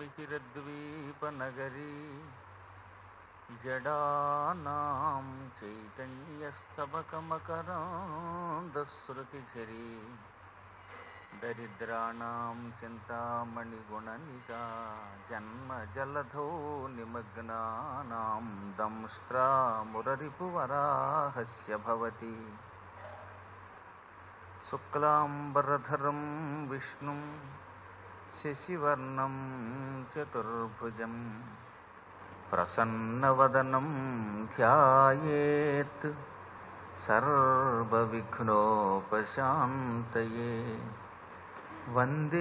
అవిద్యానామంతస్తిమిరద్వీపనగరీ జడానాం చైతన్యస్తబకమకరాందశ్రుతిఝరీ దరిద్రాణం చింతామణిగుణనికా జన్మజలధౌ నిమగ్నానాం దంష్ట్రామురరిపువరాహస్య భవతి శుక్లాంబరధరం విష్ణుం శశివర్ణం చతుర్భుజం ప్రసన్నవదనం ధ్యాయేత్ సర్వవిఘ్నోపశాంతయే వందే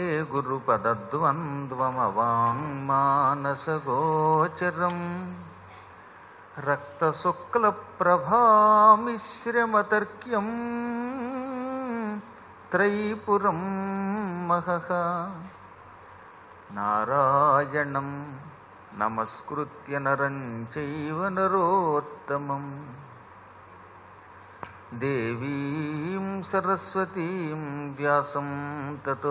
గురుపదద్వంద్వమవాङ्మానసగోచరం రక్తశుక్లప్రభామిశ్రమతర్క్యం త్రైపురం మహః నారాయణం నమస్కృత్య నరం చైవ నరోత్తమం దేవీం సరస్వతీం వ్యాసం తతో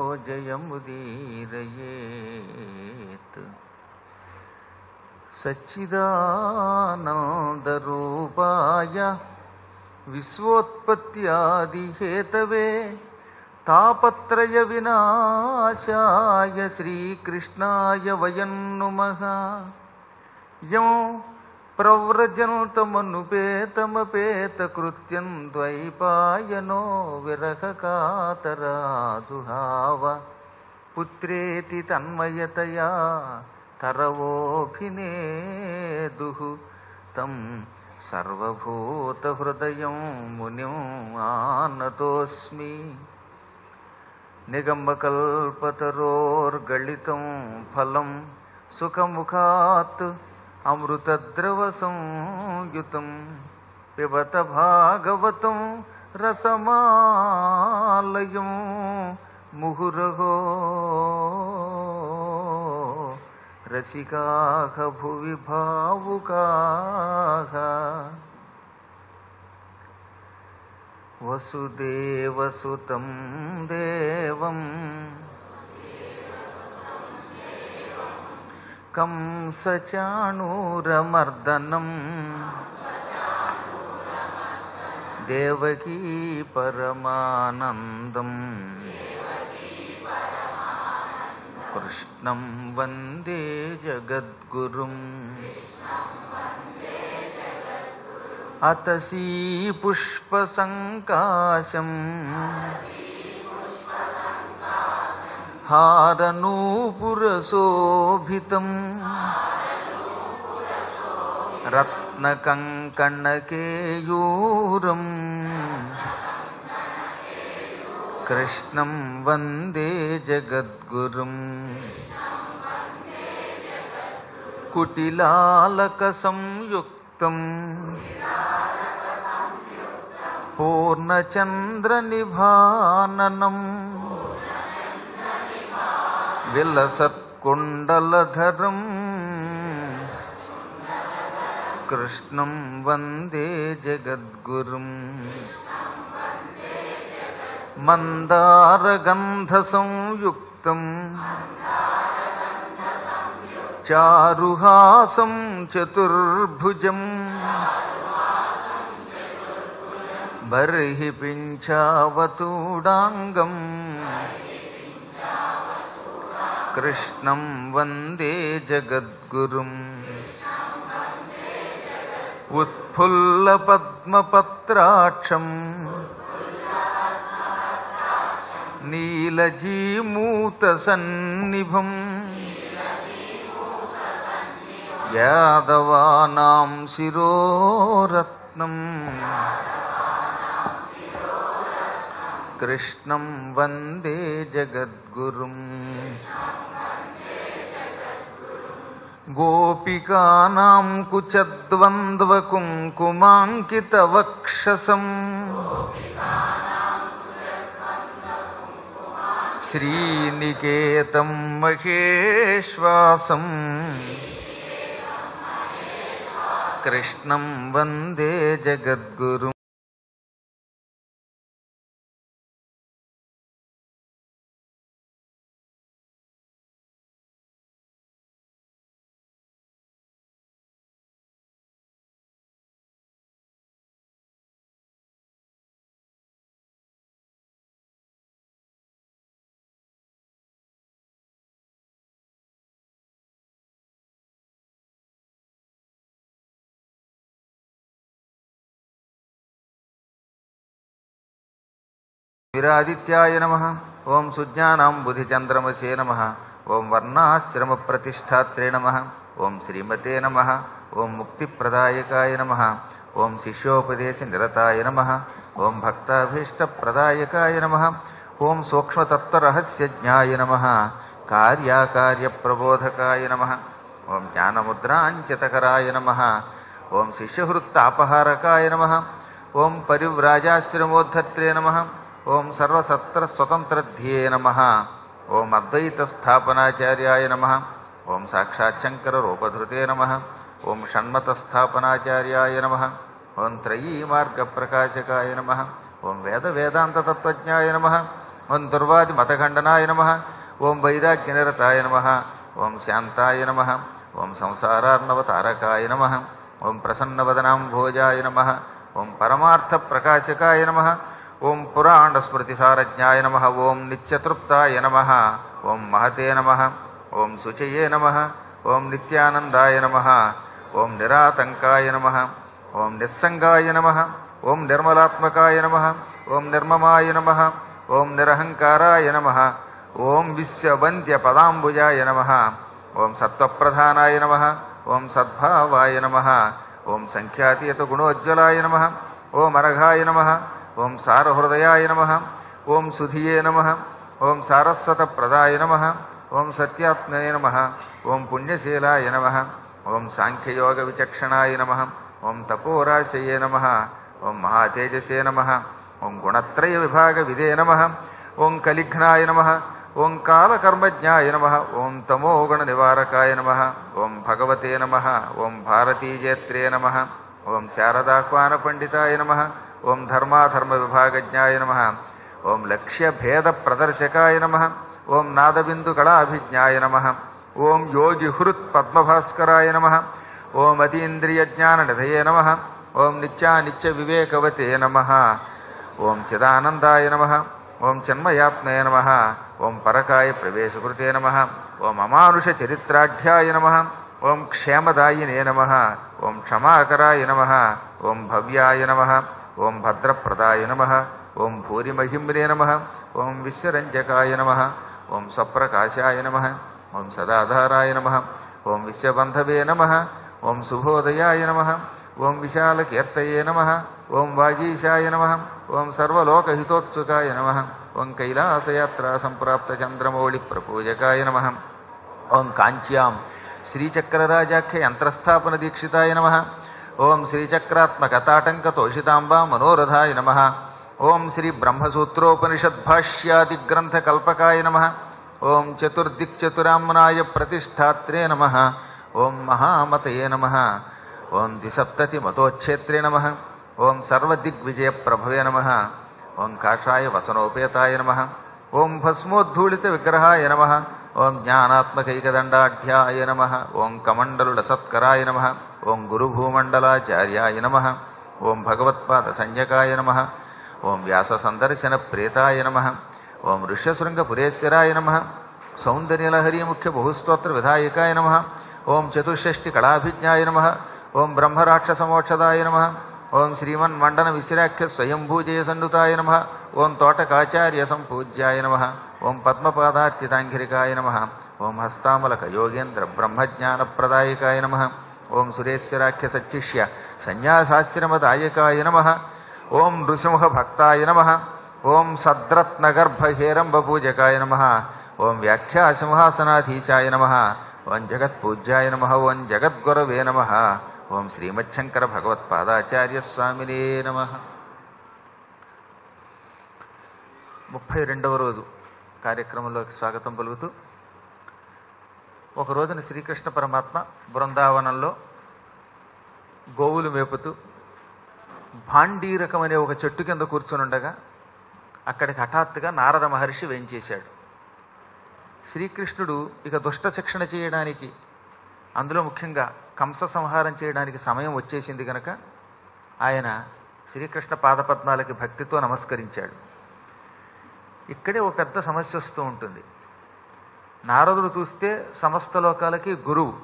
జయముదీరయేత్ సచ్చిదానందరూపాయ విశ్వోత్పత్యాదిహేతవే తాపత్రయ వినాశాయ శ్రీకృష్ణాయ వయం నుమః యం ప్రవ్రజంతమనుపేతమపేతకృత్యం ద్వైపాయనో విరహకాతరాజుహావ పుత్రేతి తన్మయతయా తరవోభినేదు తం సర్వభూతహృదయం మునిం ఆనతోస్మి నిగమకల్పతరోర్గళితం ఫలం సుఖముఖాత్ అమృతద్రవసంయుతం పిబత భాగవతం రసమాలయం ముహురహో రసికాః భువి భావుకాః వసుదేవసుతం దేవం కంసచాణూరమర్దనం దేవకీ పరమానందం కృష్ణం వందే జగద్గురుం అతసీ పుష్పసంకాశం హారనూపురశోభితం రత్నకంకణకేయూరం కృష్ణం వందే జగద్గురుం కుటిలాలకసంయుక్తం పూర్ణచంద్రనిభాననం విలసత్కుండలధరం కృష్ణం వందే జగద్గురుం మందారగంధసంయుక్తం చారుహాసం చతుర్భుజం బర్హి పింఛావచూడాంగం కృష్ణం వందే జగద్గురుం ఉత్ఫుల్లపద్మపత్రాక్షం నీలజీమూతసన్నిభం యాదవానాం శిరోరత్నం కృష్ణం వందే జగద్గురుం గోపికానాం కుచద్వంద్వకుంకుమాంకితవక్షసం శ్రీనికేతం మహేశ్వాసం కృష్ణం వందే జగద్గురు జ్యోతిరాదిత్యాయ నమ ఓం సుజ్ఞానాం బుధిచంద్రమసే నమ ఓం వర్ణాశ్రమ ప్రతిష్టాత్రే నమ ఓం శ్రీమతే నమ ఓం ముక్తిప్రదాయకాయ నమ ఓం శిష్యోపదేశ నిరతాయ నమ ఓం భక్తాభీష్టప్రదాయకాయ నమ ఓం సూక్ష్మతత్వరహస్యజ్ఞాయ నమ కార్యాకార్యప్రబోధకాయ నమ ఓం జ్ఞానముద్రాంచితకరాయ నమ ఓం శిష్యహృత్తాపహారకాయ నమ ఓం పరివ్రాజాశ్రమోద్ధత్రే నమ ఓం సర్వసత్రస్వతంత్రధ్యే నమ ఓం అద్వైతస్థాపనాచార్యాయ నమ ఓం సాక్షాచ్చంకరరూపధృతే నమ ఓం షణ్మతస్థాపనాచార్యాయ నమ ఓం త్రయీమార్గప్రకాశకాయ నమ ఓం వేదవేదాంతతత్వజ్ఞాయ నమ ఓం దుర్వాదిమతఖండనాయ నమ ఓం వైరాగ్యనిరతాయ నమ ఓం శాంతాయ నమ ఓం సంసారార్ణవతారకాయ నమ ఓం ప్రసన్నవదనాంభోజాయ నమ ఓం పరమార్థప్రకాశకాయ నమ ఓం పురాణస్మృతిసారజ్ఞాయ నమ ఓం నిత్యతృప్తాయ నమ ఓం మహతే నమ ఓం శుచయే నమ ఓం నిత్యానందాయ నమ ఓం నిరాతంకాయ నమ ఓం నిస్సంగాయ నమ ఓం నిర్మలాత్మకాయ నమ ఓం నిర్మమాయ నమ ఓం నిరహంకారాయ నమ ఓం విశ్వవంద్య పదాంబుజాయ నమ ఓం సత్వప్రధానాయ నమ ఓం సద్భావాయ నమ ఓం సంఖ్యాతీయత గుణోజ్వలాయ నమ ఓం అరఘాయ నమ ఓం సారహృదయాయ నమ ఓం సుధియే నమ ఓం సారస్వతప్రదాయ నమ ఓం సత్యాత్మనే నమ ఓం పుణ్యశీలాయ నమ ఓం సాంఖ్యయోగ విచక్షణాయ నమ ఓం తపోరాశయే నమ ఓం మహాతేజసే నమ ఓం గుణత్రయ విభాగ విదే నమ ఓం కలిఘ్నాయ నమ ఓం కాలకర్మజ్ఞాయ నమ ఓం తమోగుణ నివారకాయ నమ ఓం భగవతే నమ ఓం భారతీజేత్రే నమ ఓం శారదాహ్వాన పండితాయ నమ ఓం ధర్మాధర్మ విభాగజ్ఞాయ నమ ఓం లక్ష్యభేద ప్రదర్శకాయ నమ ఓం నాదబిందు కళాభిజ్ఞాయ నమ ఓం యోగి హృత్ పద్మభాస్కరాయ నమ ఓం అతీంద్రియ జ్ఞాన నిధయే నమ ఓం నిత్యానిత్య వివేకవతే నమ ఓం చిదానందాయ నమ ఓం చిన్మయాత్మయ నమ ఓం పరకాయ ప్రవేశకృతే నమ ఓం అమానుష చరిత్రాఢ్యాయ నమ ఓం క్షేమదాయినే నమ ఓం క్షమాకరాయ నమ ఓం భవ్యాయ నమ ఓం భద్రప్రదాయ నమ ఓం భూరిమహిమ్నే నమ ఓం విశ్వరంజకాయ నమ ఓం సప్రకాశాయ నమ ఓం సదాధారాయ నమ ఓం విశ్వబంధవే నమ ఓం శుభోదయాయ నమ ఓం విశాలకీర్తయే నమ ఓం వాగీశాయ నమ ఓం సర్వలోకహితోత్సుకాయ నమ ఓం కైలాసయాత్రా సంప్రాప్త చంద్రమౌళి ప్రపూజకాయ నమ ఓం కాంచ్యాం శ్రీచక్రరాజాఖ్య యంత్రస్థాపన దీక్షితాయ నమ ఓం శ్రీచక్రాత్మకతాటంక తోషితాంబా మనోరథాయ నమ ఓం శ్రీ బ్రహ్మసూత్రోపనిషద్భాష్యాదిగ్రంథ కల్పకాయ నమ ఓం చతుర్దిక్చతురామ్నాయ ప్రతిష్టాత్రే నమ ఓం మహామతయే నమ ఓం ద్విసప్తతి మతోచ్ఛేత్రే నమ ఓం సర్వదిగ్విజయ ప్రభవే నమ ఓం కాషాయ వసనోపేతాయ నమ ఓం భస్మోద్ధూళిత విగ్రహాయ నమ ఓం జ్ఞానాత్మకైకదండాఢ్యాయ నమ ఓం కమండలుల సత్కరాయ నమ ఓం గురుభూమండలాచార్యాయ నమ ఓం భగవత్పాద సంజ్ఞకాయ నమ ఓం వ్యాస సందర్శన ప్రేతాయ నమ ఓం ఋష్యశృంగపురేశ్వరాయ నమ సౌందర్యలహరీ ముఖ్య బహుస్తోత్ర విధాయకాయ నమ ఓం చతుషష్టి కళాభిజ్ఞాయ నమ ఓం బ్రహ్మరాక్షసమోక్షదాయ నమ ఓం శ్రీమన్మండన విశ్రాఖ్య స్వయంభూజయ సన్నుతాయ నమ ఓం తోటకాచార్య సంపూజ్యాయ నమ ఓం పద్మపాదార్చితాంఘ్రికాయ నమ ఓం హస్తామలక యోగేంద్ర బ్రహ్మజ్ఞానప్రదాయకాయ నమ ఓం సురేశ్వరాఖ్య సచ్చిష్య సన్యాసాశ్రమదాయకాయ నమ ఓం నృసింహ భక్తాయ నమ ఓం సద్రత్నగర్భహేరంబపూజకాయ నమ ఓం వ్యాఖ్యాసింహాసనాధీశాయ నమ ఓం జగత్పూజ్యాయ నమ ఓం జగద్గురవే నమ ఓం శ్రీమచ్చంకర భగవత్పాదాచార్య స్వామినే నమ ముప్పై రెండవ రోజు కార్యక్రమంలోకి స్వాగతం పలుకుతూ ఒక రోజున శ్రీకృష్ణ పరమాత్మ బృందావనంలో గోవులు మేపుతూ భాండీరకం అనే ఒక చెట్టు కింద కూర్చుని ఉండగా అక్కడికి హఠాత్తుగా నారద మహర్షి వేంచేశాడు శ్రీకృష్ణుడు ఇక దుష్ట శిక్షణ చేయడానికి అందులో ముఖ్యంగా కంస సంహారం చేయడానికి సమయం వచ్చేసింది కనుక ఆయన శ్రీకృష్ణ పాదపద్మాలకి భక్తితో నమస్కరించాడు ఇక్కడే ఒక పెద్ద సమస్య వస్తూ ఉంటుంది నారదుడు చూస్తే సమస్త లోకాలకి గురువు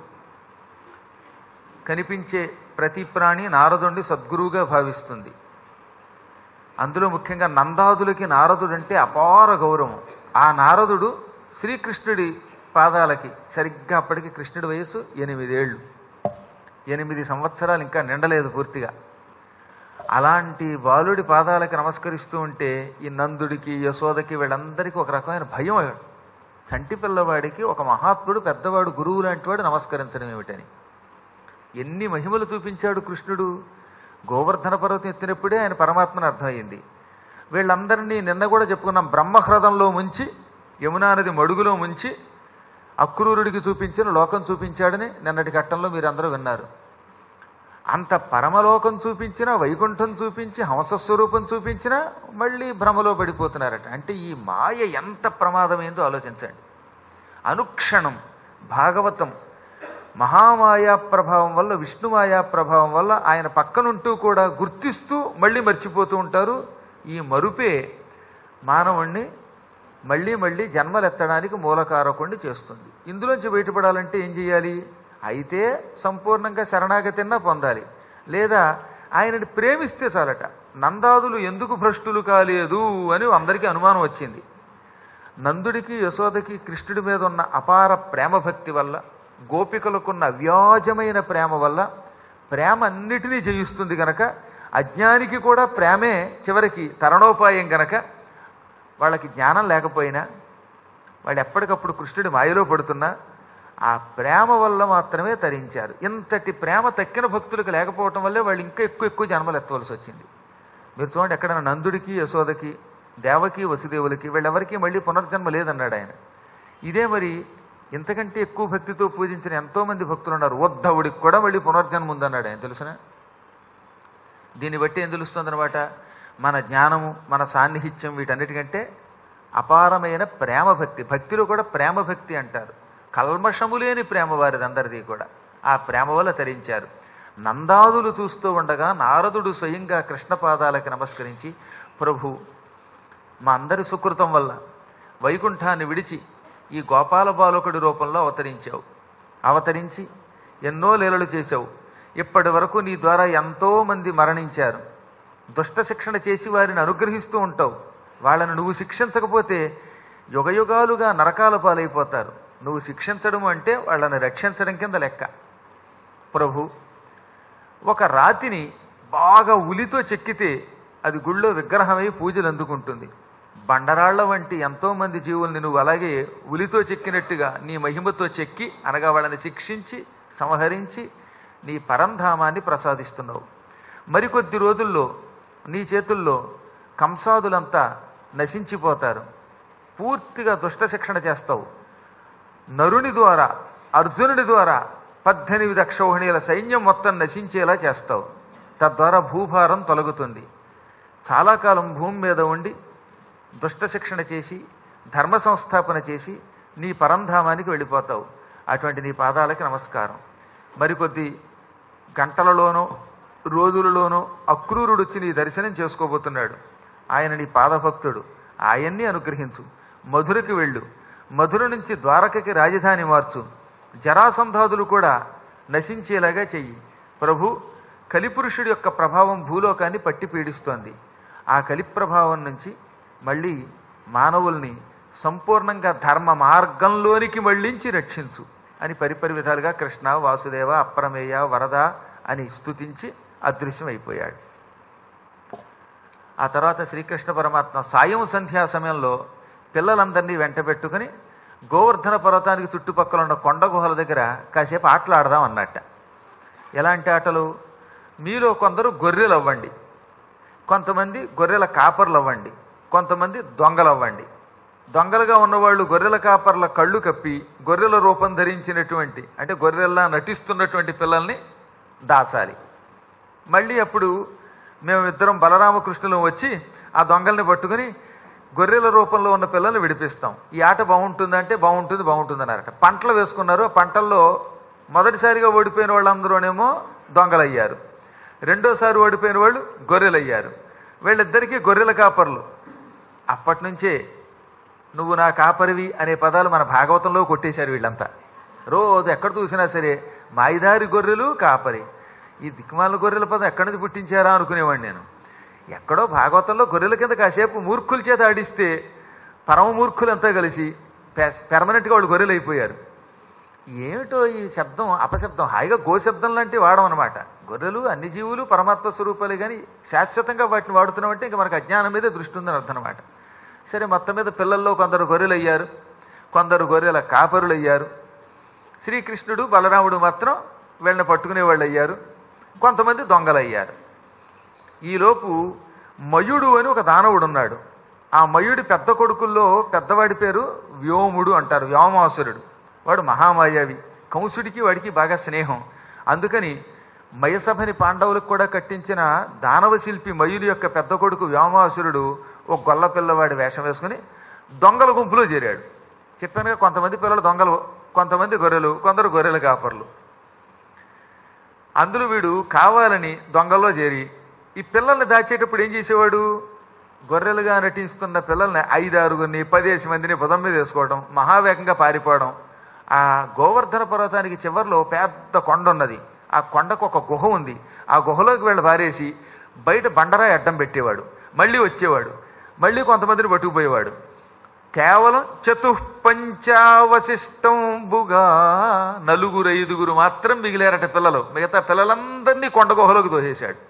కనిపించే ప్రతి ప్రాణి నారదుడిని సద్గురువుగా భావిస్తుంది అందులో ముఖ్యంగా నందాదులకి నారదుడు అంటే అపార గౌరవం ఆ నారదుడు శ్రీకృష్ణుడి పాదాలకి సరిగ్గా అప్పటికి కృష్ణుడి వయస్సు ఎనిమిదేళ్ళు ఎనిమిది సంవత్సరాలు ఇంకా నిండలేదు పూర్తిగా అలాంటి బాలుడి పాదాలకి నమస్కరిస్తూ ఉంటే ఈ నందుడికి యశోదకి వీళ్ళందరికీ ఒక రకమైన భయం చంటి పిల్లవాడికి ఒక మహాత్ముడు పెద్దవాడు గురువు లాంటి వాడు నమస్కరించడం ఏమిటని ఎన్ని మహిమలు చూపించాడు కృష్ణుడు గోవర్ధన పర్వతం ఎత్తినప్పుడే ఆయన పరమాత్మని అర్థమైంది వీళ్ళందరినీ నిన్న కూడా చెప్పుకున్నాం బ్రహ్మహ్రదంలో ముంచి యమునా నది మడుగులో ముంచి అక్రూరుడికి చూపించిన లోకం చూపించాడని నిన్నటి ఘట్టంలో మీరందరూ విన్నారు అంత పరమలోకం చూపించినా వైకుంఠం చూపించి హంసస్వరూపం చూపించినా మళ్ళీ భ్రమలో పడిపోతున్నారట అంటే ఈ మాయ ఎంత ప్రమాదమైందో ఆలోచించండి అనుక్షణం భాగవతం మహామాయా ప్రభావం వల్ల విష్ణుమాయా ప్రభావం వల్ల ఆయన పక్కనుంటూ కూడా గుర్తిస్తూ మళ్ళీ మర్చిపోతూ ఉంటారు ఈ మరుపే మానవుణ్ణి మళ్ళీ మళ్ళీ జన్మలెత్తడానికి మూలకారకుణ్ణి చేస్తుంది ఇందులోంచి బయటపడాలంటే ఏం చేయాలి అయితే సంపూర్ణంగా శరణాగతిన్నా పొందాలి లేదా ఆయనని ప్రేమిస్తే చాలట నందాదులు ఎందుకు భ్రష్టులు కాలేదు అని అందరికీ అనుమానం వచ్చింది నందుడికి యశోదకి కృష్ణుడి మీద ఉన్న అపార ప్రేమ భక్తి వల్ల గోపికలకున్న వ్యాజమైన ప్రేమ వల్ల ప్రేమ అన్నిటినీ జయిస్తుంది గనక అజ్ఞానికి కూడా ప్రేమే చివరికి తరణోపాయం గనక వాళ్ళకి జ్ఞానం లేకపోయినా వాళ్ళు ఎప్పటికప్పుడు కృష్ణుడి మాయలో పడుతున్నా ఆ ప్రేమ వల్ల మాత్రమే తరించారు ఇంతటి ప్రేమ తక్కిన భక్తులకు లేకపోవటం వల్లే వాళ్ళు ఇంకా ఎక్కువ ఎక్కువ జన్మలు ఎత్తవలసి వచ్చింది మీరు చూడండి ఎక్కడైనా నందుడికి యశోదకి దేవకి వసుదేవులకి వీళ్ళెవరికి మళ్ళీ పునర్జన్మ లేదన్నాడు ఆయన ఇదే మరి ఇంతకంటే ఎక్కువ భక్తితో పూజించిన ఎంతోమంది భక్తులు ఉన్నారు ఉద్ధవుడికి కూడా మళ్ళీ పునర్జన్మ ఉందన్నాడు ఆయన తెలుసునా దీన్ని బట్టి ఏం తెలుస్తుందన్నమాట మన జ్ఞానము మన సాన్నిహిత్యం వీటన్నిటికంటే అపారమైన ప్రేమ భక్తి భక్తిలో కూడా ప్రేమ భక్తి అంటారు కల్మషము లేని ప్రేమ వారిది అందరిది కూడా ఆ ప్రేమ వల్ల తరించారు నందాదులు చూస్తూ ఉండగా నారదుడు స్వయంగా కృష్ణ పాదాలకి నమస్కరించి ప్రభు మా అందరి సుకృతం వల్ల వైకుంఠాన్ని విడిచి ఈ గోపాల బాలకుడి రూపంలో అవతరించావు అవతరించి ఎన్నో లీలలు చేశావు ఇప్పటి వరకు నీ ద్వారా ఎంతో మంది మరణించారు దుష్ట శిక్షణ చేసి వారిని అనుగ్రహిస్తూ ఉంటావు వాళ్ళను నువ్వు శిక్షించకపోతే యుగయుగాలుగా నరకాల పాలైపోతారు నువ్వు శిక్షించడం అంటే వాళ్ళని రక్షించడం కింద లెక్క ప్రభు ఒక రాతిని బాగా ఉలితో చెక్కితే అది గుళ్ళో విగ్రహమై పూజలు అందుకుంటుంది బండరాళ్ల వంటి ఎంతో మంది జీవుల్ని నువ్వు అలాగే ఉలితో చెక్కినట్టుగా నీ మహిమతో చెక్కి అనగా వాళ్ళని శిక్షించి సంహరించి నీ పరంధామాన్ని ప్రసాదిస్తున్నావు మరికొద్ది రోజుల్లో నీ చేతుల్లో కంసాదులంతా నశించిపోతారు పూర్తిగా దుష్ట శిక్షణ చేస్తావు నరుని ద్వారా అర్జునుడి ద్వారా పద్దెనిమిది అక్షౌహిణీల సైన్యం మొత్తం నశించేలా చేస్తావు తద్వారా భూభారం తొలగుతుంది చాలా కాలం భూమి మీద ఉండి దుష్ట శిక్షణ చేసి ధర్మ సంస్థాపన చేసి నీ పరంధామానికి వెళ్ళిపోతావు అటువంటి నీ పాదాలకి నమస్కారం మరికొద్ది గంటలలోనో రోజులలోనో అక్రూరుడు వచ్చి నీ దర్శనం చేసుకోబోతున్నాడు ఆయన నీ పాదభక్తుడు ఆయన్ని అనుగ్రహించు మధురకి వెళ్ళు మధుర నుంచి ద్వారకకి రాజధాని మార్చు జరాసంధాదులు కూడా నశించేలాగా చెయ్యి ప్రభు కలిపురుషుడి యొక్క ప్రభావం భూలోకాన్ని పట్టి పీడిస్తోంది ఆ కలి ప్రభావం నుంచి మళ్ళీ మానవుల్ని సంపూర్ణంగా ధర్మ మార్గంలోనికి మళ్ళించి రక్షించు అని పరిపరి విధాలుగా కృష్ణ వాసుదేవ అప్రమేయ వరద అని స్తుతించి అదృశ్యమైపోయాడు ఆ తర్వాత శ్రీకృష్ణ పరమాత్మ సాయం సంధ్యా సమయంలో పిల్లలందరినీ వెంట పెట్టుకుని గోవర్ధన పర్వతానికి చుట్టుపక్కల ఉన్న కొండ గుహల దగ్గర కాసేపు ఆటలు ఆడదాం అన్నట్ట ఎలాంటి ఆటలు మీలో కొందరు గొర్రెలు అవ్వండి కొంతమంది గొర్రెల కాపర్లు అవ్వండి కొంతమంది దొంగలు అవ్వండి దొంగలుగా ఉన్నవాళ్ళు గొర్రెల కాపర్ల కళ్ళు కప్పి గొర్రెల రూపం ధరించినటువంటి అంటే గొర్రెల్లా నటిస్తున్నటువంటి పిల్లల్ని దాచాలి మళ్ళీ అప్పుడు మేము ఇద్దరం బలరామకృష్ణులు వచ్చి ఆ దొంగల్ని పట్టుకుని గొర్రెల రూపంలో ఉన్న పిల్లల్ని విడిపిస్తాం ఈ ఆట బాగుంటుందంటే బాగుంటుంది బాగుంటుంది అన్నారట పంటలు వేసుకున్నారు ఆ పంటల్లో మొదటిసారిగా ఓడిపోయిన వాళ్ళందరూనేమో దొంగలయ్యారు రెండోసారి ఓడిపోయిన వాళ్ళు గొర్రెలయ్యారు వీళ్ళిద్దరికీ గొర్రెల కాపర్లు అప్పటి నుంచే నువ్వు నా కాపరివి అనే పదాలు మన భాగవతంలో కొట్టేశారు వీళ్ళంతా రోజు ఎక్కడ చూసినా సరే మాయిదారి గొర్రెలు కాపరి ఈ దిక్మాల గొర్రెల పదం ఎక్కడి నుంచి పుట్టించారా అనుకునేవాడిని నేను ఎక్కడో భాగవతంలో గొర్రెల కింద కాసేపు మూర్ఖుల చేత ఆడిస్తే పరమ మూర్ఖులంతా కలిసి పెర్మనెంట్గా వాళ్ళు గొర్రెలు అయిపోయారు ఏమిటో ఈ శబ్దం అపశబ్దం హాయిగా గోశబ్దం లాంటివి వాడడం అనమాట గొర్రెలు అన్ని జీవులు పరమాత్మ స్వరూపాలే కానీ శాశ్వతంగా వాటిని వాడుతున్నామంటే ఇంకా మనకు అజ్ఞానం మీదే దృష్టి ఉందని అర్థం అనమాట సరే మొత్తం మీద పిల్లల్లో కొందరు గొర్రెలు అయ్యారు కొందరు గొర్రెల కాపరులు అయ్యారు శ్రీకృష్ణుడు బలరాముడు మాత్రం వీళ్ళని పట్టుకునే వాళ్ళు అయ్యారు కొంతమంది దొంగలు అయ్యారు ఈలోపు మయుడు అని ఒక దానవుడు ఉన్నాడు ఆ మయుడి పెద్ద కొడుకుల్లో పెద్దవాడి పేరు వ్యోముడు అంటారు వ్యోమాసురుడు వాడు మహామాయావి కంసుడికి వాడికి బాగా స్నేహం అందుకని మయసభని పాండవులకు కూడా కట్టించిన దానవ శిల్పి మయుడి యొక్క పెద్ద కొడుకు వ్యోమాసురుడు ఒక గొల్ల పిల్లవాడి వేషం వేసుకుని దొంగల గుంపులో చేరాడు చెప్పానుగా కొంతమంది పిల్లలు దొంగలు కొంతమంది గొర్రెలు కొందరు గొర్రెల కాపర్లు అందులో వీడు కావాలని దొంగల్లో చేరి ఈ పిల్లల్ని దాచేటప్పుడు ఏం చేసేవాడు గొర్రెలుగా నటిస్తున్న పిల్లల్ని ఐదారుగురిని పదేసి మందిని బుధం మీద వేసుకోవడం మహావేగంగా పారిపోవడం ఆ గోవర్ధన పర్వతానికి చివర్లో పెద్ద కొండ ఉన్నది ఆ కొండకు ఒక గుహ ఉంది ఆ గుహలోకి వీళ్ళు పారేసి బయట బండరాయి అడ్డం పెట్టేవాడు మళ్ళీ వచ్చేవాడు మళ్ళీ కొంతమందిని పట్టుకుపోయేవాడు కేవలం చతుఃపంచావశిష్టంబుగా నలుగురు ఐదుగురు మాత్రం మిగిలారట పిల్లలు మిగతా పిల్లలందరినీ కొండ గుహలోకి తోసేశాడు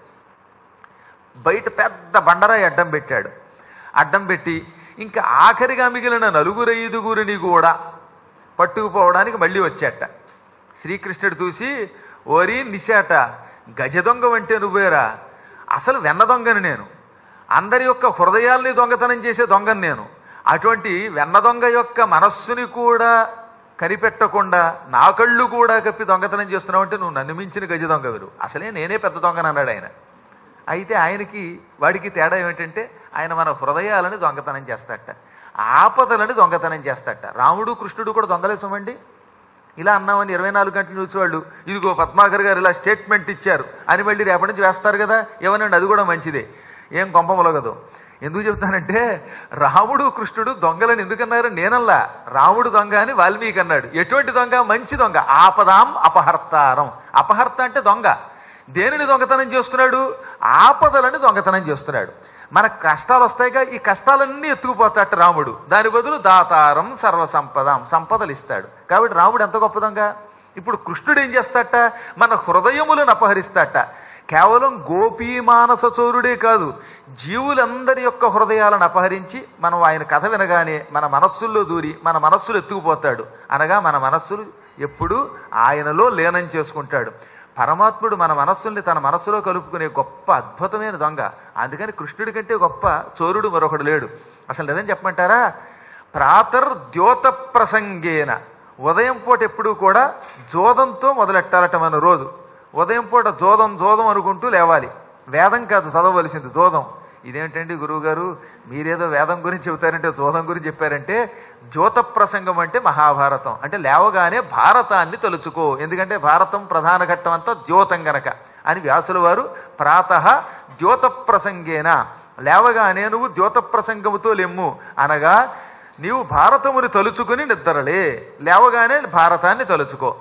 బయట పెద్ద బండరాయి అడ్డం పెట్టాడు అడ్డం పెట్టి ఇంకా ఆఖరిగా మిగిలిన నలుగురు ఐదుగురిని కూడా పట్టుకుపోవడానికి మళ్ళీ వచ్చాట శ్రీకృష్ణుడు చూసి ఓరి నిశాట గజ దొంగ అంటే నువ్వేరా అసలు వెన్న దొంగని నేను అందరి యొక్క హృదయాల్ని దొంగతనం చేసే దొంగని నేను అటువంటి వెన్న దొంగ యొక్క మనస్సుని కూడా కనిపెట్టకుండా నా కళ్ళు కూడా కప్పి దొంగతనం చేస్తున్నావు అంటే నువ్వు నన్ను మించిన గజ దొంగవిరు అసలే నేనే పెద్ద దొంగని అన్నాడు ఆయన అయితే ఆయనకి వాడికి తేడా ఏమిటంటే ఆయన మన హృదయాలని దొంగతనం చేస్తాట ఆపదలని దొంగతనం చేస్తాట రాముడు కృష్ణుడు కూడా దొంగలేసమండి ఇలా అన్నామని ఇరవై నాలుగు గంటలు చూసి వాళ్ళు ఇదిగో పద్మాకర్ గారు ఇలా స్టేట్మెంట్ ఇచ్చారు అని మళ్ళీ రేపటి నుంచి వేస్తారు కదా ఏమనండి అది కూడా మంచిదే ఏం కొంపమొలగదు ఎందుకు చెప్తానంటే రాముడు కృష్ణుడు దొంగలని ఎందుకన్నారు నేనల్లా రాముడు దొంగ అని వాల్మీకి అన్నాడు ఎటువంటి దొంగ మంచి దొంగ ఆపదాం అపహర్తారం అపహర్త అంటే దొంగ దేనిని దొంగతనం చేస్తున్నాడు ఆపదలని దొంగతనం చేస్తున్నాడు మనకు కష్టాలు వస్తాయిగా ఈ కష్టాలన్నీ ఎత్తుకుపోతాట రాముడు దాని బదులు దాతారం సర్వసంపదాం సంపదలు ఇస్తాడు కాబట్టి రాముడు ఎంత గొప్ప దొంగ ఇప్పుడు కృష్ణుడు ఏం చేస్తాట మన హృదయములను అపహరిస్తాట కేవలం గోపీమానస చోరుడే కాదు జీవులందరి యొక్క హృదయాలను అపహరించి మనం ఆయన కథ వినగానే మన మనస్సుల్లో దూరి మన మనస్సులు ఎత్తుకుపోతాడు అనగా మన మనస్సులు ఎప్పుడూ ఆయనలో లీనం చేసుకుంటాడు పరమాత్ముడు మన మనస్సుల్ని తన మనస్సులో కలుపుకునే గొప్ప అద్భుతమైన దొంగ అందుకని కృష్ణుడి కంటే గొప్ప చోరుడు మరొకడు లేడు అసలు నిజం చెప్పమంటారా ప్రాతర్ ద్యోత ప్రసంగేన ఉదయం పూట ఎప్పుడూ కూడా జోదంతో మొదలెట్టాలట మన రోజు ఉదయం పూట జోదం జోదం అనుకుంటూ లేవాలి వేదం కాదు చదవవలసింది జోదం ఇదేంటండి గురువుగారు మీరేదో వేదం గురించి చెబుతారంటే జోదం గురించి చెప్పారంటే జ్యోత ప్రసంగం అంటే మహాభారతం అంటే లేవగానే భారతాన్ని తలుచుకో ఎందుకంటే భారతం ప్రధాన ఘట్టం అంతా ద్యోతం గనక అని వ్యాసుల వారు ప్రాత ద్యోత ప్రసంగేన లేవగానే నువ్వు ద్యోత ప్రసంగముతో లెమ్ము అనగా నీవు భారతముని తలుచుకుని నిద్రలే లేవగానే భారతాన్ని తలుచుకో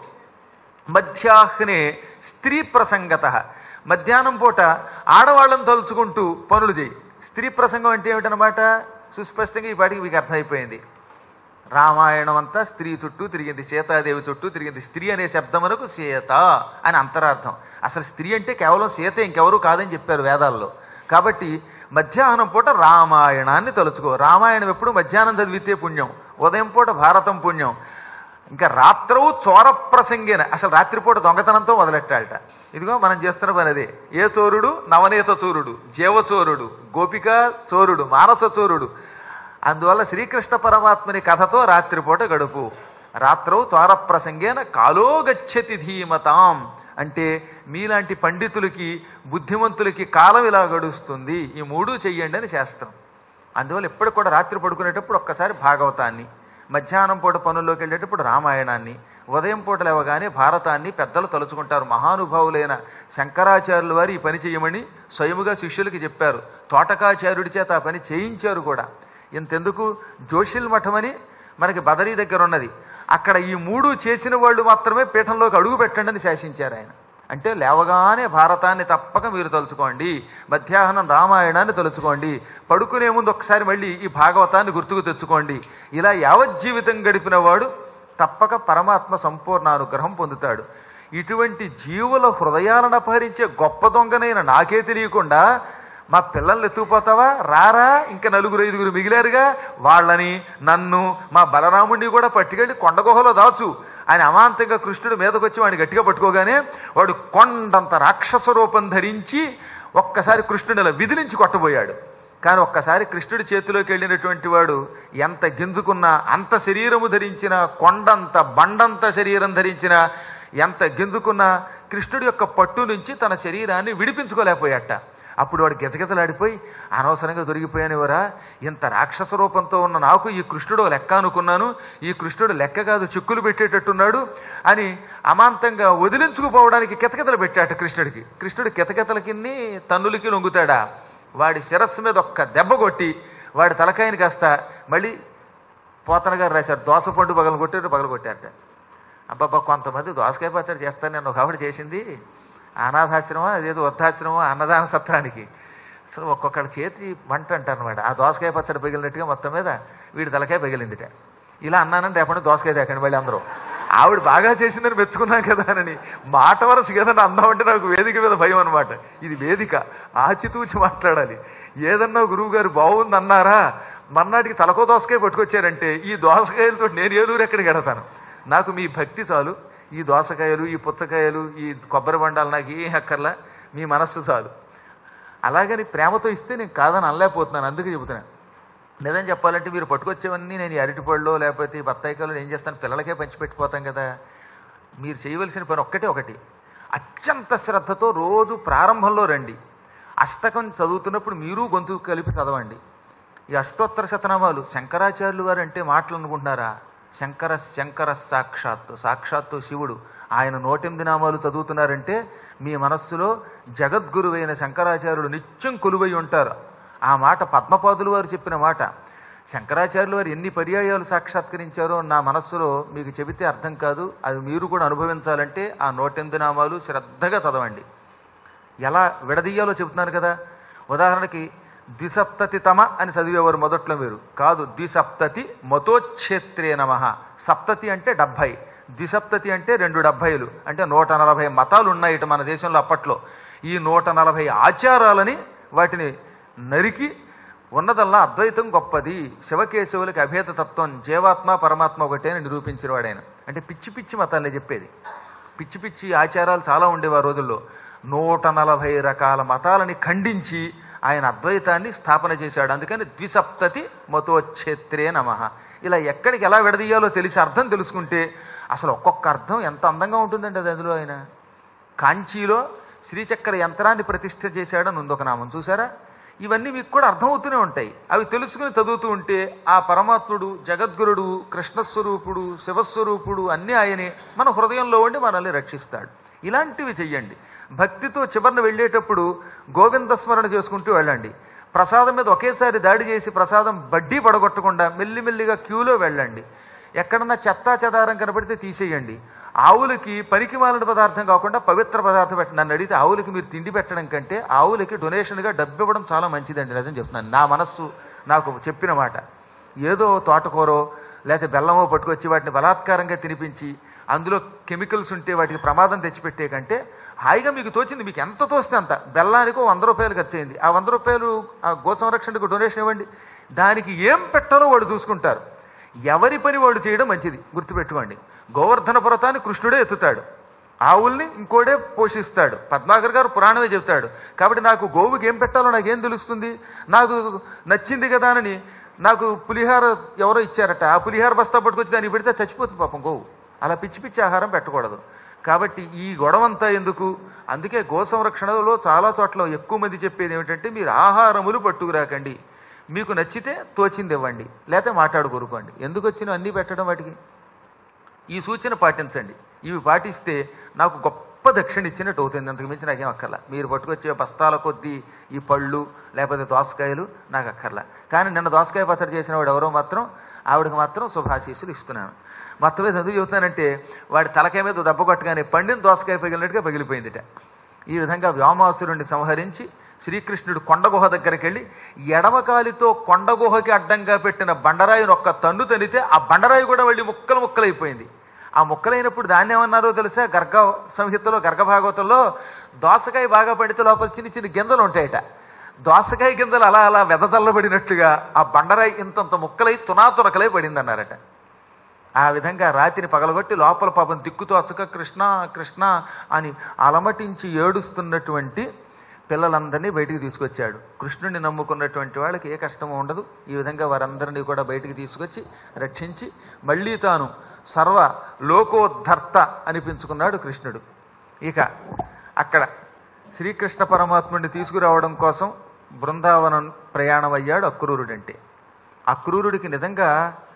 మధ్యాహ్నే స్త్రీ ప్రసంగత మధ్యాహ్నం పూట ఆడవాళ్ళని తలుచుకుంటూ పనులు చేయి స్త్రీ ప్రసంగం అంటే ఏమిటనమాట సుస్పష్టంగా ఈ పాటికి మీకు అర్థమైపోయింది రామాయణం అంతా స్త్రీ చుట్టూ తిరిగింది సీతాదేవి చుట్టూ తిరిగింది స్త్రీ అనే శబ్దమునకు సీత అని అంతరార్థం అసలు స్త్రీ అంటే కేవలం సీత ఇంకెవరూ కాదని చెప్పారు వేదాల్లో కాబట్టి మధ్యాహ్నం పూట రామాయణాన్ని తలుచుకో రామాయణం ఎప్పుడు మధ్యాహ్నం చదివితే పుణ్యం ఉదయం పూట భారతం పుణ్యం ఇంకా రాత్రవు చోర ప్రసంగేన అసలు రాత్రిపూట దొంగతనంతో మొదలెట్టాలట ఇదిగో మనం చేస్తున్న పని అదే ఏ చోరుడు నవనీత చోరుడు జీవచోరుడు గోపిక చోరుడు మానస చోరుడు అందువల్ల శ్రీకృష్ణ పరమాత్మని కథతో రాత్రిపూట గడుపు రాత్రవు చోర ప్రసంగేన కాలో గచ్చతి ధీమతాం అంటే మీలాంటి పండితులకి బుద్ధిమంతులకి కాలం ఇలా గడుస్తుంది ఈ మూడు చెయ్యండి అని శాస్త్రం అందువల్ల ఎప్పుడు కూడా రాత్రి పడుకునేటప్పుడు ఒక్కసారి భాగవతాన్ని మధ్యాహ్నం పూట పనుల్లోకి వెళ్ళేటప్పుడు రామాయణాన్ని ఉదయం పూట లేవగానే భారతాన్ని పెద్దలు తలుచుకుంటారు మహానుభావులైన శంకరాచార్యుల వారు ఈ పని చేయమని స్వయముగా శిష్యులకి చెప్పారు తోటకాచార్యుడి చేత ఆ పని చేయించారు కూడా ఇంతెందుకు జోషిల్ మఠం అని మనకి బదరీ దగ్గర ఉన్నది అక్కడ ఈ మూడు చేసిన వాళ్ళు మాత్రమే పీఠంలోకి అడుగు పెట్టండి అని శాసించారు ఆయన అంటే లేవగానే భారతాన్ని తప్పక మీరు తలుచుకోండి మధ్యాహ్నం రామాయణాన్ని తలుచుకోండి పడుకునే ముందు ఒకసారి మళ్ళీ ఈ భాగవతాన్ని గుర్తుకు తెచ్చుకోండి ఇలా యావజ్జీవితం గడిపిన వాడు తప్పక పరమాత్మ సంపూర్ణ అనుగ్రహం పొందుతాడు ఇటువంటి జీవుల హృదయాలను అపహరించే గొప్ప దొంగనైన నాకే తెలియకుండా మా పిల్లల్ని ఎత్తుకుపోతావా రారా ఇంకా నలుగురు ఐదుగురు మిగిలారుగా వాళ్ళని నన్ను మా బలరాముడిని కూడా పట్టుకెళ్ళి కొండ గుహలో దాచు ఆయన అమాంతంగా కృష్ణుడు మీదకొచ్చి వాడిని గట్టిగా పట్టుకోగానే వాడు కొండంత రాక్షస రూపం ధరించి ఒక్కసారి కృష్ణుడు అలా విదిలించి కొట్టబోయాడు కానీ ఒక్కసారి కృష్ణుడి చేతిలోకి వెళ్ళినటువంటి వాడు ఎంత గింజుకున్నా అంత శరీరము ధరించిన కొండంత బండంత శరీరం ధరించిన ఎంత గింజుకున్నా కృష్ణుడి యొక్క పట్టు నుంచి తన శరీరాన్ని విడిపించుకోలేకపోయాట అప్పుడు వాడు గిజగిజలాడిపోయి అనవసరంగా దొరికిపోయానివరా ఇంత రాక్షస రూపంతో ఉన్న నాకు ఈ కృష్ణుడు ఒక లెక్క అనుకున్నాను ఈ కృష్ణుడు లెక్క కాదు చిక్కులు పెట్టేటట్టున్నాడు అని అమాంతంగా వదిలించుకుపోవడానికి కితకితలు పెట్టాట కృష్ణుడికి కృష్ణుడు కితకితలకి తన్నులకి లొంగుతాడా వాడి శిరస్సు మీద ఒక్క దెబ్బ కొట్టి వాడి తలకాయని కాస్త మళ్ళీ పోతన గారు రాశారు దోస పండు పగలు కొట్టారు పగలు కొట్టారట అబ్బాబ్బా కొంతమంది దోసకాయ పచ్చడి చేస్తాను నేను ఒక ఆవిడ చేసింది అనాథాశ్రమం అదేదో వృద్ధాశ్రమం అన్నదాన సత్రానికి అసలు ఒక్కొక్కళ్ళ చేతి మంట అంటారనమాట ఆ దోసకాయ పచ్చడి పగిలినట్టుగా మొత్తం మీద వీడి తలకాయ పగిలిందిట ఇలా అన్నానని రేపటి దోసకాయ తేకండి మళ్ళీ అందరూ ఆవిడ బాగా చేసిందని మెచ్చుకున్నాం కదా అని మాట వరస ఏదన్నా అన్నామంటే నాకు వేదిక మీద భయం అనమాట ఇది వేదిక ఆచితూచి మాట్లాడాలి ఏదన్నా గురువు గారు బాగుంది అన్నారా మర్నాటికి తలకో దోసకాయ పట్టుకొచ్చారంటే ఈ దోసకాయలతో నేను ఏలూరు ఎక్కడికి ఎడతాను నాకు మీ భక్తి చాలు ఈ దోసకాయలు ఈ పుచ్చకాయలు ఈ కొబ్బరి బండాలు నాకు ఏం అక్కర్లా మీ మనస్సు చాలు అలాగని ప్రేమతో ఇస్తే నేను కాదని అనలేకపోతున్నాను అందుకే చెబుతున్నాను నిజం చెప్పాలంటే మీరు పట్టుకొచ్చేవన్నీ నేను ఈ అరటిపళ్ళు లేకపోతే ఈ బత్తాయికాయలు ఏం చేస్తాను పిల్లలకే పంచిపెట్టిపోతాం కదా మీరు చేయవలసిన పని ఒక్కటే ఒకటి అత్యంత శ్రద్ధతో రోజు ప్రారంభంలో రండి అష్టకం చదువుతున్నప్పుడు మీరు గొంతు కలిపి చదవండి ఈ అష్టోత్తర శతనామాలు శంకరాచార్యులు వారు అంటే మాటలు అనుకుంటున్నారా శంకర శంకర సాక్షాత్తు సాక్షాత్తు శివుడు ఆయన నూటెనిమిది నామాలు చదువుతున్నారంటే మీ మనస్సులో జగద్గురువైన శంకరాచార్యుడు నిత్యం కొలువై ఉంటారు ఆ మాట పద్మపాదులు వారు చెప్పిన మాట శంకరాచార్యులు వారు ఎన్ని పర్యాయాలు సాక్షాత్కరించారో నా మనస్సులో మీకు చెబితే అర్థం కాదు అది మీరు కూడా అనుభవించాలంటే ఆ నూటెనిమిది నామాలు శ్రద్ధగా చదవండి ఎలా విడదీయాలో చెబుతున్నాను కదా ఉదాహరణకి ద్విసప్తతి తమ అని చదివేవారు మొదట్లో మీరు కాదు ద్విసప్తతి మతోచ్ఛేత్రే నమ సప్తతి అంటే డెబ్భై ద్విసప్తతి అంటే రెండు డెబ్భైలు అంటే నూట నలభై మతాలు ఉన్నాయి ఇటు మన దేశంలో అప్పట్లో ఈ నూట నలభై ఆచారాలని వాటిని నరికి ఉన్నదల్లా అద్వైతం గొప్పది శివకేశవులకి అభేద తత్వం జీవాత్మ పరమాత్మ ఒకటే అని నిరూపించిన వాడాయన అంటే పిచ్చి పిచ్చి మతాలే చెప్పేది పిచ్చి పిచ్చి ఆచారాలు చాలా ఉండేవి ఆ రోజుల్లో నూట నలభై రకాల మతాలని ఖండించి ఆయన అద్వైతాన్ని స్థాపన చేశాడు అందుకని ద్విసప్తతి మతోచ్ఛేత్రే నమ ఇలా ఎక్కడికి ఎలా విడదీయాలో తెలిసి అర్థం తెలుసుకుంటే అసలు ఒక్కొక్క అర్థం ఎంత అందంగా ఉంటుందండి అది అందులో ఆయన కాంచీలో శ్రీచక్ర యంత్రాన్ని ప్రతిష్ఠ చేశాడని ఉంది ఒక నామం చూసారా ఇవన్నీ మీకు కూడా అర్థమవుతూనే ఉంటాయి అవి తెలుసుకుని చదువుతూ ఉంటే ఆ పరమాత్ముడు జగద్గురుడు కృష్ణస్వరూపుడు శివస్వరూపుడు అన్నీ ఆయనే మన హృదయంలో ఉండి మనల్ని రక్షిస్తాడు ఇలాంటివి చెయ్యండి భక్తితో చివరిన వెళ్ళేటప్పుడు గోవింద స్మరణ చేసుకుంటూ వెళ్ళండి ప్రసాదం మీద ఒకేసారి దాడి చేసి ప్రసాదం బడ్డీ పడగొట్టకుండా మెల్లిమెల్లిగా క్యూలో వెళ్ళండి ఎక్కడన్నా చెత్తా చెదారం కనపడితే తీసేయండి ఆవులకి పనికి మాలిన పదార్థం కాకుండా పవిత్ర పదార్థం పెట్టండి నన్ను అడిగితే ఆవులకి మీరు తిండి పెట్టడం కంటే ఆవులకి డొనేషన్గా డబ్బు ఇవ్వడం చాలా మంచిదండి నిజం చెప్తున్నాను నా మనస్సు నాకు చెప్పిన మాట ఏదో తోటకూరో లేకపోతే బెల్లమో పట్టుకొచ్చి వాటిని బలాత్కారంగా తినిపించి అందులో కెమికల్స్ ఉంటే వాటికి ప్రమాదం తెచ్చిపెట్టే కంటే హాయిగా మీకు తోచింది మీకు ఎంత తోస్తే అంత బెల్లానికి ఓ వంద రూపాయలు ఖర్చు అయింది ఆ వంద రూపాయలు ఆ గో సంరక్షణకు డొనేషన్ ఇవ్వండి దానికి ఏం పెట్టాలో వాడు చూసుకుంటారు ఎవరి పని వాడు చేయడం మంచిది గుర్తుపెట్టుకోండి గోవర్ధన పర్వతాన్ని కృష్ణుడే ఎత్తుతాడు ఆవుల్ని ఇంకోడే పోషిస్తాడు పద్మాకర్ గారు పురాణమే చెబుతాడు కాబట్టి నాకు గోవుకి ఏం పెట్టాలో నాకేం తెలుస్తుంది నాకు నచ్చింది కదా అని నాకు పులిహార ఎవరో ఇచ్చారట ఆ పులిహార బస్తా పట్టుకొచ్చి దానికి పెడితే చచ్చిపోతుంది పాపం గోవు అలా పిచ్చి పిచ్చి ఆహారం పెట్టకూడదు కాబట్టి ఈ గొడవంతా ఎందుకు అందుకే గో సంరక్షణలో చాలా చోట్ల ఎక్కువ మంది చెప్పేది ఏమిటంటే మీరు ఆహారములు పట్టుకురాకండి మీకు నచ్చితే తోచింది ఇవ్వండి లేకపోతే మాట్లాడుకోరుకోండి ఎందుకు వచ్చినా అన్నీ పెట్టడం వాటికి ఈ సూచన పాటించండి ఇవి పాటిస్తే నాకు గొప్ప దక్షిణ ఇచ్చినట్టు అవుతుంది అంతకు మించి నాకేం అక్కర్లా మీరు పట్టుకొచ్చే బస్తాల కొద్దీ ఈ పళ్ళు లేకపోతే దోసకాయలు నాకు అక్కర్లా కానీ నిన్న దోసకాయ పచ్చడి చేసిన వాడు ఎవరో మాత్రం ఆవిడకి మాత్రం శుభాశీస్సులు ఇస్తున్నాను మొత్తం మీద ఎందుకు చెబుతానంటే వాడి తలకాయ మీద దెబ్బ కొట్టగానే పండిన దోసకాయ పగిలినట్టుగా పగిలిపోయిందిట ఈ విధంగా వ్యోమాసురుణ్ణి సంహరించి శ్రీకృష్ణుడు కొండగుహ దగ్గరికి వెళ్ళి ఎడమకాలితో కొండగుహకి అడ్డంగా పెట్టిన బండరాయిని ఒక్క తన్ను తనితే ఆ బండరాయి కూడా వెళ్ళి ముక్కలు ముక్కలైపోయింది ఆ ముక్కలైనప్పుడు దాన్ని ఏమన్నారో తెలుసా గర్గ సంహితలో గర్గభాగవతంలో దోసకాయ బాగా పడితే లోపల చిన్న చిన్న గింజలు ఉంటాయట దోసకాయ గింజలు అలా అలా వెదజల్లబడినట్టుగా ఆ బండరాయి ఇంతంత ముక్కలై తునాతునకలై పడింది అన్నారట ఆ విధంగా రాతిని పగలగొట్టి లోపల పాపం దిక్కుతో అచ్చక కృష్ణ కృష్ణ అని అలమటించి ఏడుస్తున్నటువంటి పిల్లలందరినీ బయటికి తీసుకొచ్చాడు కృష్ణుడిని నమ్ముకున్నటువంటి వాళ్ళకి ఏ కష్టము ఉండదు ఈ విధంగా వారందరినీ కూడా బయటికి తీసుకొచ్చి రక్షించి మళ్ళీ తాను సర్వ లోకోద్ధర్త అనిపించుకున్నాడు కృష్ణుడు ఇక అక్కడ శ్రీకృష్ణ పరమాత్ముడిని తీసుకురావడం కోసం బృందావనం ప్రయాణం అయ్యాడు అక్రూరుడంటే అక్రూరుడికి నిజంగా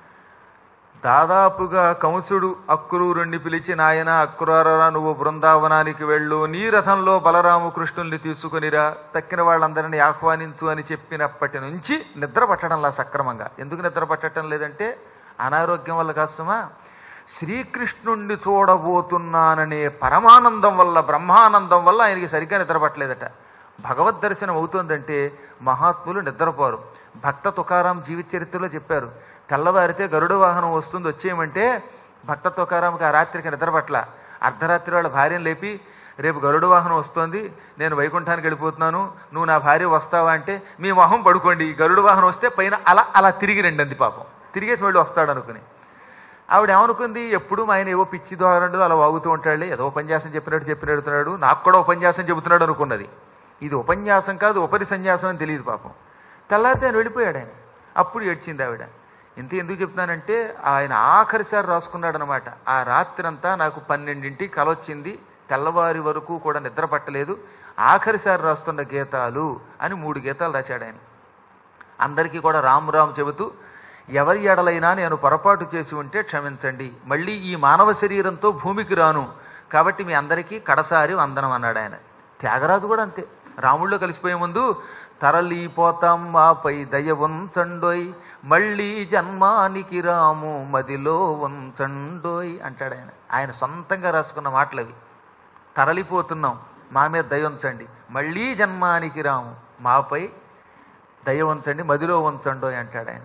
దాదాపుగా కంసుడు అక్రూరుణ్ణి పిలిచి నాయన అక్రూరరా నువ్వు బృందావనానికి వెళ్ళు నీ రథంలో బలరాము కృష్ణుల్ని తీసుకునిరా తక్కిన వాళ్ళందరినీ ఆహ్వానించు అని చెప్పినప్పటి నుంచి నిద్ర పట్టడంలా సక్రమంగా ఎందుకు నిద్ర పట్టడం లేదంటే అనారోగ్యం వల్ల కాస్తమా శ్రీకృష్ణుణ్ణి చూడబోతున్నాననే పరమానందం వల్ల బ్రహ్మానందం వల్ల ఆయనకి సరిగ్గా నిద్ర పట్టలేదట భగవద్ దర్శనం అవుతోందంటే మహాత్ములు నిద్రపోరు భక్త తుకారాం జీవిత చరిత్రలో చెప్పారు తెల్లవారితే గరుడ వాహనం వస్తుంది వచ్చేయమంటే భక్త తుకారాంకి ఆ రాత్రికి నిద్ర పట్ల అర్ధరాత్రి వాళ్ళ భార్యను లేపి రేపు గరుడ వాహనం వస్తోంది నేను వైకుంఠానికి వెళ్ళిపోతున్నాను నువ్వు నా భార్య వస్తావా అంటే మీ మొహం పడుకోండి ఈ గరుడ వాహనం వస్తే పైన అలా అలా తిరిగి రండి అంది పాపం తిరిగేసి మళ్ళీ వస్తాడు అనుకుని ఆవిడ ఏమనుకుంది ఎప్పుడు ఆయన ఏవో పిచ్చి దోరండు అలా వాగుతూ ఉంటాడు ఏదో ఉపన్యాసం చెప్పినట్టు చెప్పినడుతున్నాడు నాకు కూడా ఉపన్యాసం చెబుతున్నాడు అనుకున్నది ఇది ఉపన్యాసం కాదు ఉపరి సన్యాసం అని తెలియదు పాపం తెల్లారితే ఆయన వెళ్ళిపోయాడు ఆయన అప్పుడు ఏడ్చింది ఆవిడ ఇంత ఎందుకు చెప్తున్నానంటే ఆయన ఆఖరిసారి రాసుకున్నాడు అనమాట ఆ రాత్రంతా నాకు పన్నెండింటికి కలొచ్చింది తెల్లవారి వరకు కూడా నిద్ర పట్టలేదు ఆఖరిసారి రాస్తున్న గీతాలు అని మూడు గీతాలు రాశాడు ఆయన అందరికీ కూడా రామ్ రామ్ చెబుతూ ఎవరి ఎడలైనా నేను పొరపాటు చేసి ఉంటే క్షమించండి మళ్ళీ ఈ మానవ శరీరంతో భూమికి రాను కాబట్టి మీ అందరికీ కడసారి వందనం అన్నాడు ఆయన త్యాగరాజు కూడా అంతే రాముళ్ళో కలిసిపోయే ముందు తరలిపోతాం మాపై దయ ఉంచండోయ్ మళ్ళీ జన్మానికి రాము మదిలో ఉంచండోయ్ అంటాడు ఆయన ఆయన సొంతంగా రాసుకున్న మాటలు అవి తరలిపోతున్నాం మా మీద దయ ఉంచండి మళ్ళీ జన్మానికి రాము మాపై దయ ఉంచండి మదిలో ఉంచండోయ్ అంటాడు ఆయన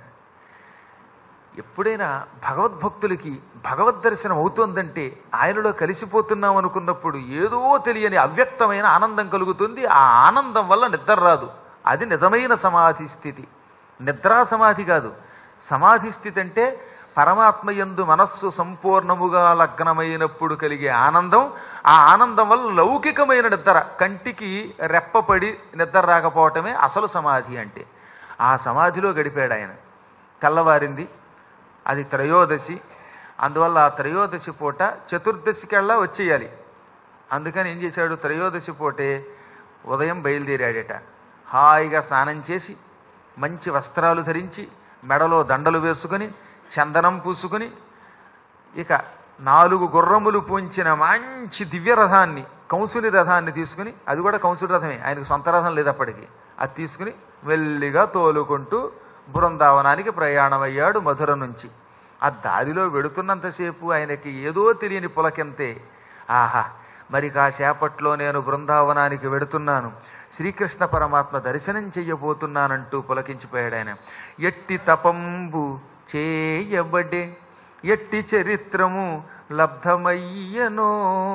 ఎప్పుడైనా భగవద్భక్తులకి భగవద్ దర్శనం అవుతోందంటే ఆయనలో కలిసిపోతున్నాం అనుకున్నప్పుడు ఏదో తెలియని అవ్యక్తమైన ఆనందం కలుగుతుంది ఆ ఆనందం వల్ల నిద్ర రాదు అది నిజమైన సమాధి స్థితి నిద్రా సమాధి కాదు సమాధి స్థితి అంటే పరమాత్మ యందు మనస్సు సంపూర్ణముగా లగ్నమైనప్పుడు కలిగే ఆనందం ఆ ఆనందం వల్ల లౌకికమైన నిద్ర కంటికి రెప్పపడి నిద్ర రాకపోవటమే అసలు సమాధి అంటే ఆ సమాధిలో గడిపాడు ఆయన తెల్లవారింది అది త్రయోదశి అందువల్ల ఆ త్రయోదశి పూట చతుర్దశికల్లా వచ్చేయాలి అందుకని ఏం చేశాడు త్రయోదశి పూటే ఉదయం బయలుదేరాడట హాయిగా స్నానం చేసి మంచి వస్త్రాలు ధరించి మెడలో దండలు వేసుకుని చందనం పూసుకుని ఇక నాలుగు గుర్రములు పూంచిన మంచి దివ్య రథాన్ని కంసుని రథాన్ని తీసుకుని అది కూడా కంసుడి రథమే ఆయనకు సొంత రథం లేదు అప్పటికి అది తీసుకుని మెల్లిగా తోలుకుంటూ బృందావనానికి ప్రయాణమయ్యాడు మధుర నుంచి ఆ దారిలో వెడుతున్నంతసేపు ఆయనకి ఏదో తెలియని పులకెంతే ఆహా మరి కాసేపట్లో నేను బృందావనానికి వెడుతున్నాను శ్రీకృష్ణ పరమాత్మ దర్శనం చెయ్యబోతున్నానంటూ పులకించిపోయాడు ఆయన ఎట్టి తపంబు చేయబడే ఎట్టి చరిత్రము లబ్ధమయ్యనో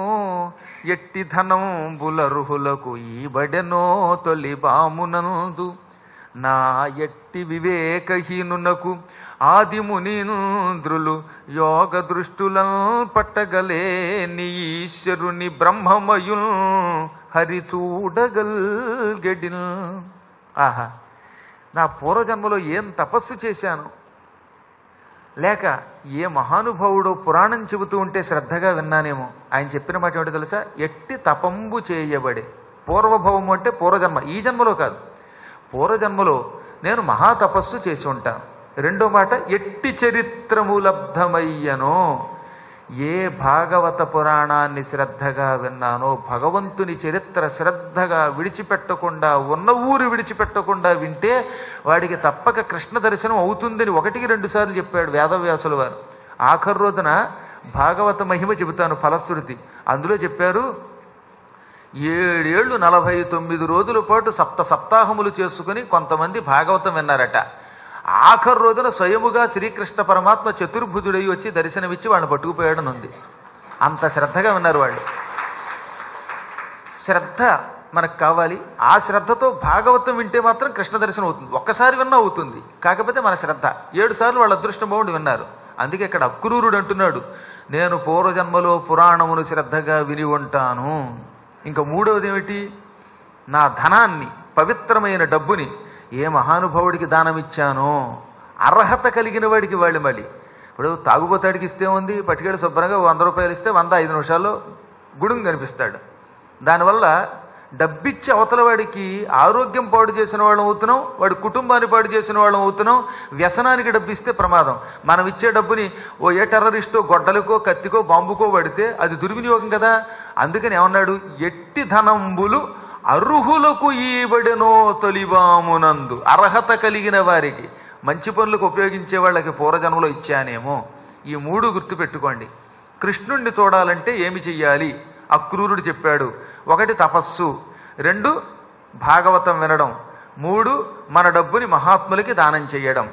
ఎట్టి ధనంబులర్హులకు ఈబడెనో తొలి బామునందు నా ఎట్టి వివేకహీనునకు ఆదిమునీంద్రులు యోగ దృష్టులను పట్టగలే నీ ఈశ్వరుని బ్రహ్మమయుల్ హరి చూడగల్గెడిల్ ఆహా నా పూర్వజన్మలో ఏం తపస్సు చేశాను లేక ఏ మహానుభావుడో పురాణం చెబుతూ ఉంటే శ్రద్ధగా విన్నానేమో ఆయన చెప్పిన మాట ఏమిటో తెలుసా ఎట్టి తపంబు చేయబడే పూర్వభవము అంటే పూర్వజన్మ ఈ జన్మలో కాదు పూర్వజన్మలో నేను మహాతపస్సు చేసి ఉంటాను రెండో మాట ఎట్టి చరిత్రము లబ్ధమయ్యనో ఏ భాగవత పురాణాన్ని శ్రద్ధగా విన్నానో భగవంతుని చరిత్ర శ్రద్ధగా విడిచిపెట్టకుండా ఉన్న ఊరు విడిచిపెట్టకుండా వింటే వాడికి తప్పక కృష్ణ దర్శనం అవుతుందని ఒకటికి రెండు సార్లు చెప్పాడు వేదవ్యాసుల వారు ఆఖరి రోజున భాగవత మహిమ చెబుతాను ఫలశ్రుతి అందులో చెప్పారు ఏడేళ్లు నలభై తొమ్మిది రోజుల పాటు సప్త సప్తాహములు చేసుకుని కొంతమంది భాగవతం విన్నారట ఆఖరి రోజున స్వయముగా శ్రీకృష్ణ పరమాత్మ చతుర్భుజుడై వచ్చి దర్శనమిచ్చి వాళ్ళని పట్టుకుపోయాడని ఉంది అంత శ్రద్ధగా విన్నారు వాళ్ళు శ్రద్ధ మనకు కావాలి ఆ శ్రద్ధతో భాగవతం వింటే మాత్రం కృష్ణ దర్శనం అవుతుంది ఒక్కసారి విన్నా అవుతుంది కాకపోతే మన శ్రద్ధ ఏడు సార్లు వాళ్ళ అదృష్టం బాగుండి విన్నారు అందుకే ఇక్కడ అక్రూరుడు అంటున్నాడు నేను పూర్వజన్మలో పురాణమును శ్రద్ధగా విని ఉంటాను ఇంకా మూడవది ఏమిటి నా ధనాన్ని పవిత్రమైన డబ్బుని ఏ మహానుభావుడికి దానమిచ్చానో అర్హత కలిగిన వాడికి వాళ్ళు మళ్ళీ ఇప్పుడు తాగుబోతాడికి ఇస్తే ఉంది పట్టుకెళ్ళి శుభ్రంగా వంద రూపాయలు ఇస్తే వంద ఐదు నిమిషాల్లో గుడుం కనిపిస్తాడు దానివల్ల డబ్బిచ్చి అవతల వాడికి ఆరోగ్యం పాడు చేసిన వాళ్ళం అవుతున్నాం వాడి కుటుంబాన్ని పాడు చేసిన వాళ్ళం అవుతున్నాం వ్యసనానికి డబ్బు ఇస్తే ప్రమాదం మనం ఇచ్చే డబ్బుని ఓ ఏ టెర్రరిస్టో గొడ్డలకో కత్తికో బాంబుకో పడితే అది దుర్వినియోగం కదా అందుకని ఏమన్నాడు ఎట్టి ధనంబులు అర్హులకు ఈబడెనో తొలిబామునందు అర్హత కలిగిన వారికి మంచి పనులకు ఉపయోగించే వాళ్ళకి పూర్వజన్మలో ఇచ్చానేమో ఈ మూడు గుర్తుపెట్టుకోండి కృష్ణుణ్ణి చూడాలంటే ఏమి చెయ్యాలి అక్రూరుడు చెప్పాడు ఒకటి తపస్సు రెండు భాగవతం వినడం మూడు మన డబ్బుని మహాత్ములకి దానం చేయడం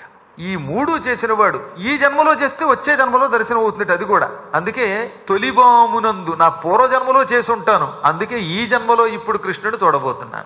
ఈ మూడు చేసినవాడు ఈ జన్మలో చేస్తే వచ్చే జన్మలో దర్శనం అవుతుంది అది కూడా అందుకే తొలిబామునందు నా పూర్వజన్మలో చేసి ఉంటాను అందుకే ఈ జన్మలో ఇప్పుడు కృష్ణుడు చూడబోతున్నాను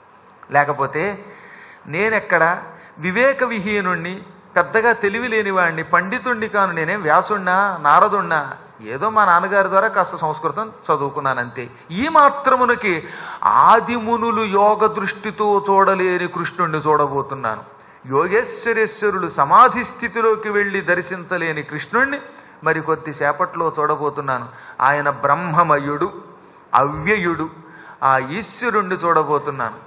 లేకపోతే నేనెక్కడ వివేక విహీనుణ్ణి పెద్దగా తెలివి లేనివాడిని పండితుణ్ణి కాను నేనేం వ్యాసుణ్ణా నారదుణ్ణా ఏదో మా నాన్నగారి ద్వారా కాస్త సంస్కృతం చదువుకున్నాను అంతే ఈ మాత్రమునకి ఆదిమునులు యోగ దృష్టితో చూడలేని కృష్ణుణ్ణి చూడబోతున్నాను యోగేశ్వరేశ్వరులు సమాధి స్థితిలోకి వెళ్ళి దర్శించలేని కృష్ణుణ్ణి మరి కొద్దిసేపట్లో చూడబోతున్నాను ఆయన బ్రహ్మమయుడు అవ్యయుడు ఆ ఈశ్వరుణ్ణి చూడబోతున్నాను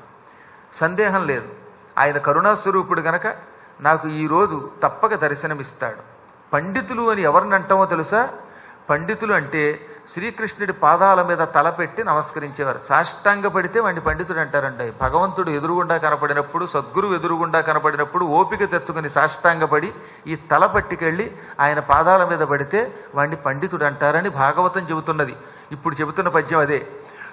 సందేహం లేదు ఆయన కరుణాస్వరూపుడు గనక నాకు ఈరోజు తప్పక దర్శనమిస్తాడు పండితులు అని ఎవరిని అంటామో తెలుసా పండితులు అంటే శ్రీకృష్ణుడి పాదాల మీద తల పెట్టి నమస్కరించేవారు సాష్టాంగ పడితే వాడిని పండితుడు అంటారంట భగవంతుడు ఎదురుగుండా కనపడినప్పుడు సద్గురు ఎదురుగుండా కనపడినప్పుడు ఓపిక తెచ్చుకుని సాష్టాంగపడి ఈ తల పట్టుకెళ్ళి ఆయన పాదాల మీద పడితే వాడిని పండితుడు అంటారని భాగవతం చెబుతున్నది ఇప్పుడు చెబుతున్న పద్యం అదే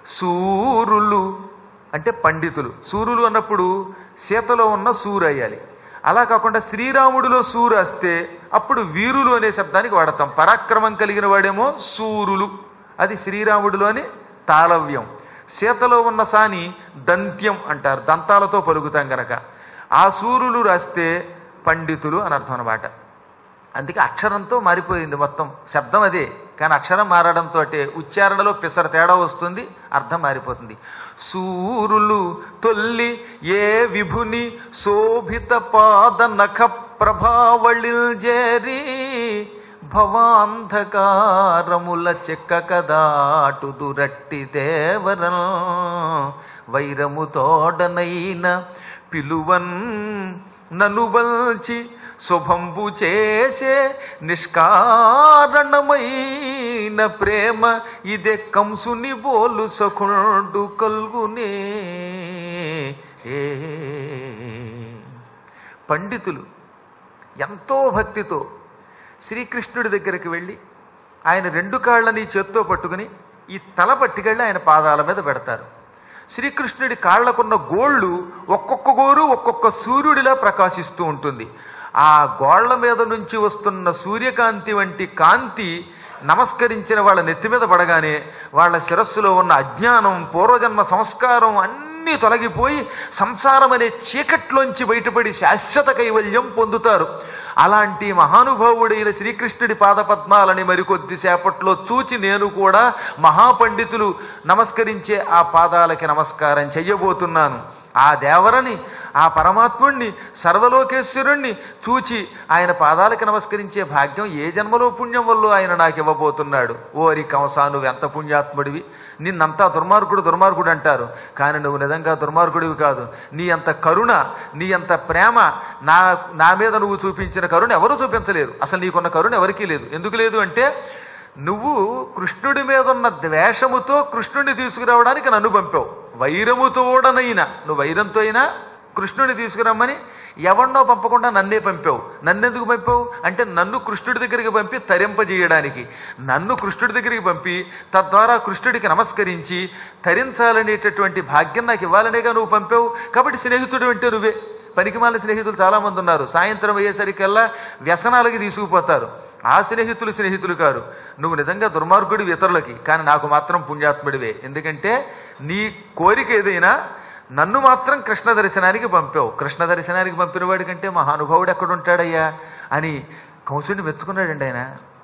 సూరులు అంటే పండితులు సూర్యులు అన్నప్పుడు సీతలో ఉన్న సూరు అయ్యాలి అలా కాకుండా శ్రీరాముడిలో సూరు వస్తే అప్పుడు వీరులు అనే శబ్దానికి వాడతాం పరాక్రమం కలిగిన వాడేమో సూరులు అది శ్రీరాముడిలోని తాళవ్యం సీతలో ఉన్న సాని దంత్యం అంటారు దంతాలతో పలుకుతాం గనక ఆ సూరులు రాస్తే పండితులు అని అర్థం అనమాట అందుకే అక్షరంతో మారిపోయింది మొత్తం శబ్దం అదే కానీ అక్షరం మారడంతో ఉచ్చారణలో పిసర తేడా వస్తుంది అర్థం మారిపోతుంది సూరులు తొల్లి ఏ విభుని శోభిత పాద నఖ ప్రభావళిల్ జేరి భవాంధకారముల చెక్క కదాటు దురట్టి దేవరన్ వైరము తోడనైన పిలువన్ ననువల్చి శుభంబు చేసే నిష్కారణమైన ప్రేమ ఇదే కంసుని బోలు సఖుండు కల్గునే ఏ పండితులు ఎంతో భక్తితో శ్రీకృష్ణుడి దగ్గరికి వెళ్ళి ఆయన రెండు కాళ్ళని చేత్తో పట్టుకుని ఈ తల పట్టుకెళ్ళి ఆయన పాదాల మీద పెడతారు శ్రీకృష్ణుడి కాళ్లకున్న గోళ్ళు ఒక్కొక్క గోరు ఒక్కొక్క సూర్యుడిలా ప్రకాశిస్తూ ఉంటుంది ఆ గోళ్ల మీద నుంచి వస్తున్న సూర్యకాంతి వంటి కాంతి నమస్కరించిన వాళ్ళ నెత్తి మీద పడగానే వాళ్ళ శిరస్సులో ఉన్న అజ్ఞానం పూర్వజన్మ సంస్కారం అన్నీ తొలగిపోయి సంసారం అనే చీకట్లోంచి బయటపడి శాశ్వత కైవల్యం పొందుతారు అలాంటి మహానుభావుడైన శ్రీకృష్ణుడి పాదపద్మాలని మరికొద్ది సేపట్లో చూచి నేను కూడా మహాపండితులు నమస్కరించే ఆ పాదాలకి నమస్కారం చెయ్యబోతున్నాను ఆ దేవరని ఆ పరమాత్ముణ్ణి సర్వలోకేశ్వరుణ్ణి చూచి ఆయన పాదాలకి నమస్కరించే భాగ్యం ఏ జన్మలో పుణ్యం వల్ల ఆయన నాకు ఇవ్వబోతున్నాడు ఓరి కంసా నువ్వు ఎంత పుణ్యాత్ముడివి నిన్నంతా దుర్మార్గుడు దుర్మార్గుడు అంటారు కానీ నువ్వు నిజంగా దుర్మార్గుడివి కాదు నీ అంత కరుణ నీ అంత ప్రేమ నా నా మీద నువ్వు చూపించిన కరుణ ఎవరు చూపించలేరు అసలు నీకున్న కరుణ ఎవరికీ లేదు ఎందుకు లేదు అంటే నువ్వు కృష్ణుడి మీద ఉన్న ద్వేషముతో కృష్ణుడిని తీసుకురావడానికి నన్ను పంపావు వైరముతోడనైనా నువ్వు వైరంతో అయినా కృష్ణుడిని తీసుకురమ్మని ఎవరినో పంపకుండా నన్నే పంపావు నన్నెందుకు పంపావు అంటే నన్ను కృష్ణుడి దగ్గరికి పంపి తరింపజేయడానికి నన్ను కృష్ణుడి దగ్గరికి పంపి తద్వారా కృష్ణుడికి నమస్కరించి తరించాలనేటటువంటి భాగ్యం నాకు ఇవ్వాలనేగా నువ్వు పంపావు కాబట్టి స్నేహితుడు అంటే నువ్వే పనికిమాల స్నేహితులు చాలామంది ఉన్నారు సాయంత్రం అయ్యేసరికల్లా వ్యసనాలకి తీసుకుపోతారు ఆ స్నేహితులు స్నేహితులు కారు నువ్వు నిజంగా దుర్మార్గుడివి ఇతరులకి కానీ నాకు మాత్రం పుణ్యాత్ముడివే ఎందుకంటే నీ కోరిక ఏదైనా నన్ను మాత్రం కృష్ణ దర్శనానికి పంపావు కృష్ణ దర్శనానికి పంపిన వాడి కంటే మహానుభావుడు ఎక్కడుంటాడయ్యా అని కంసుడిని మెచ్చుకున్నాడండి ఆయన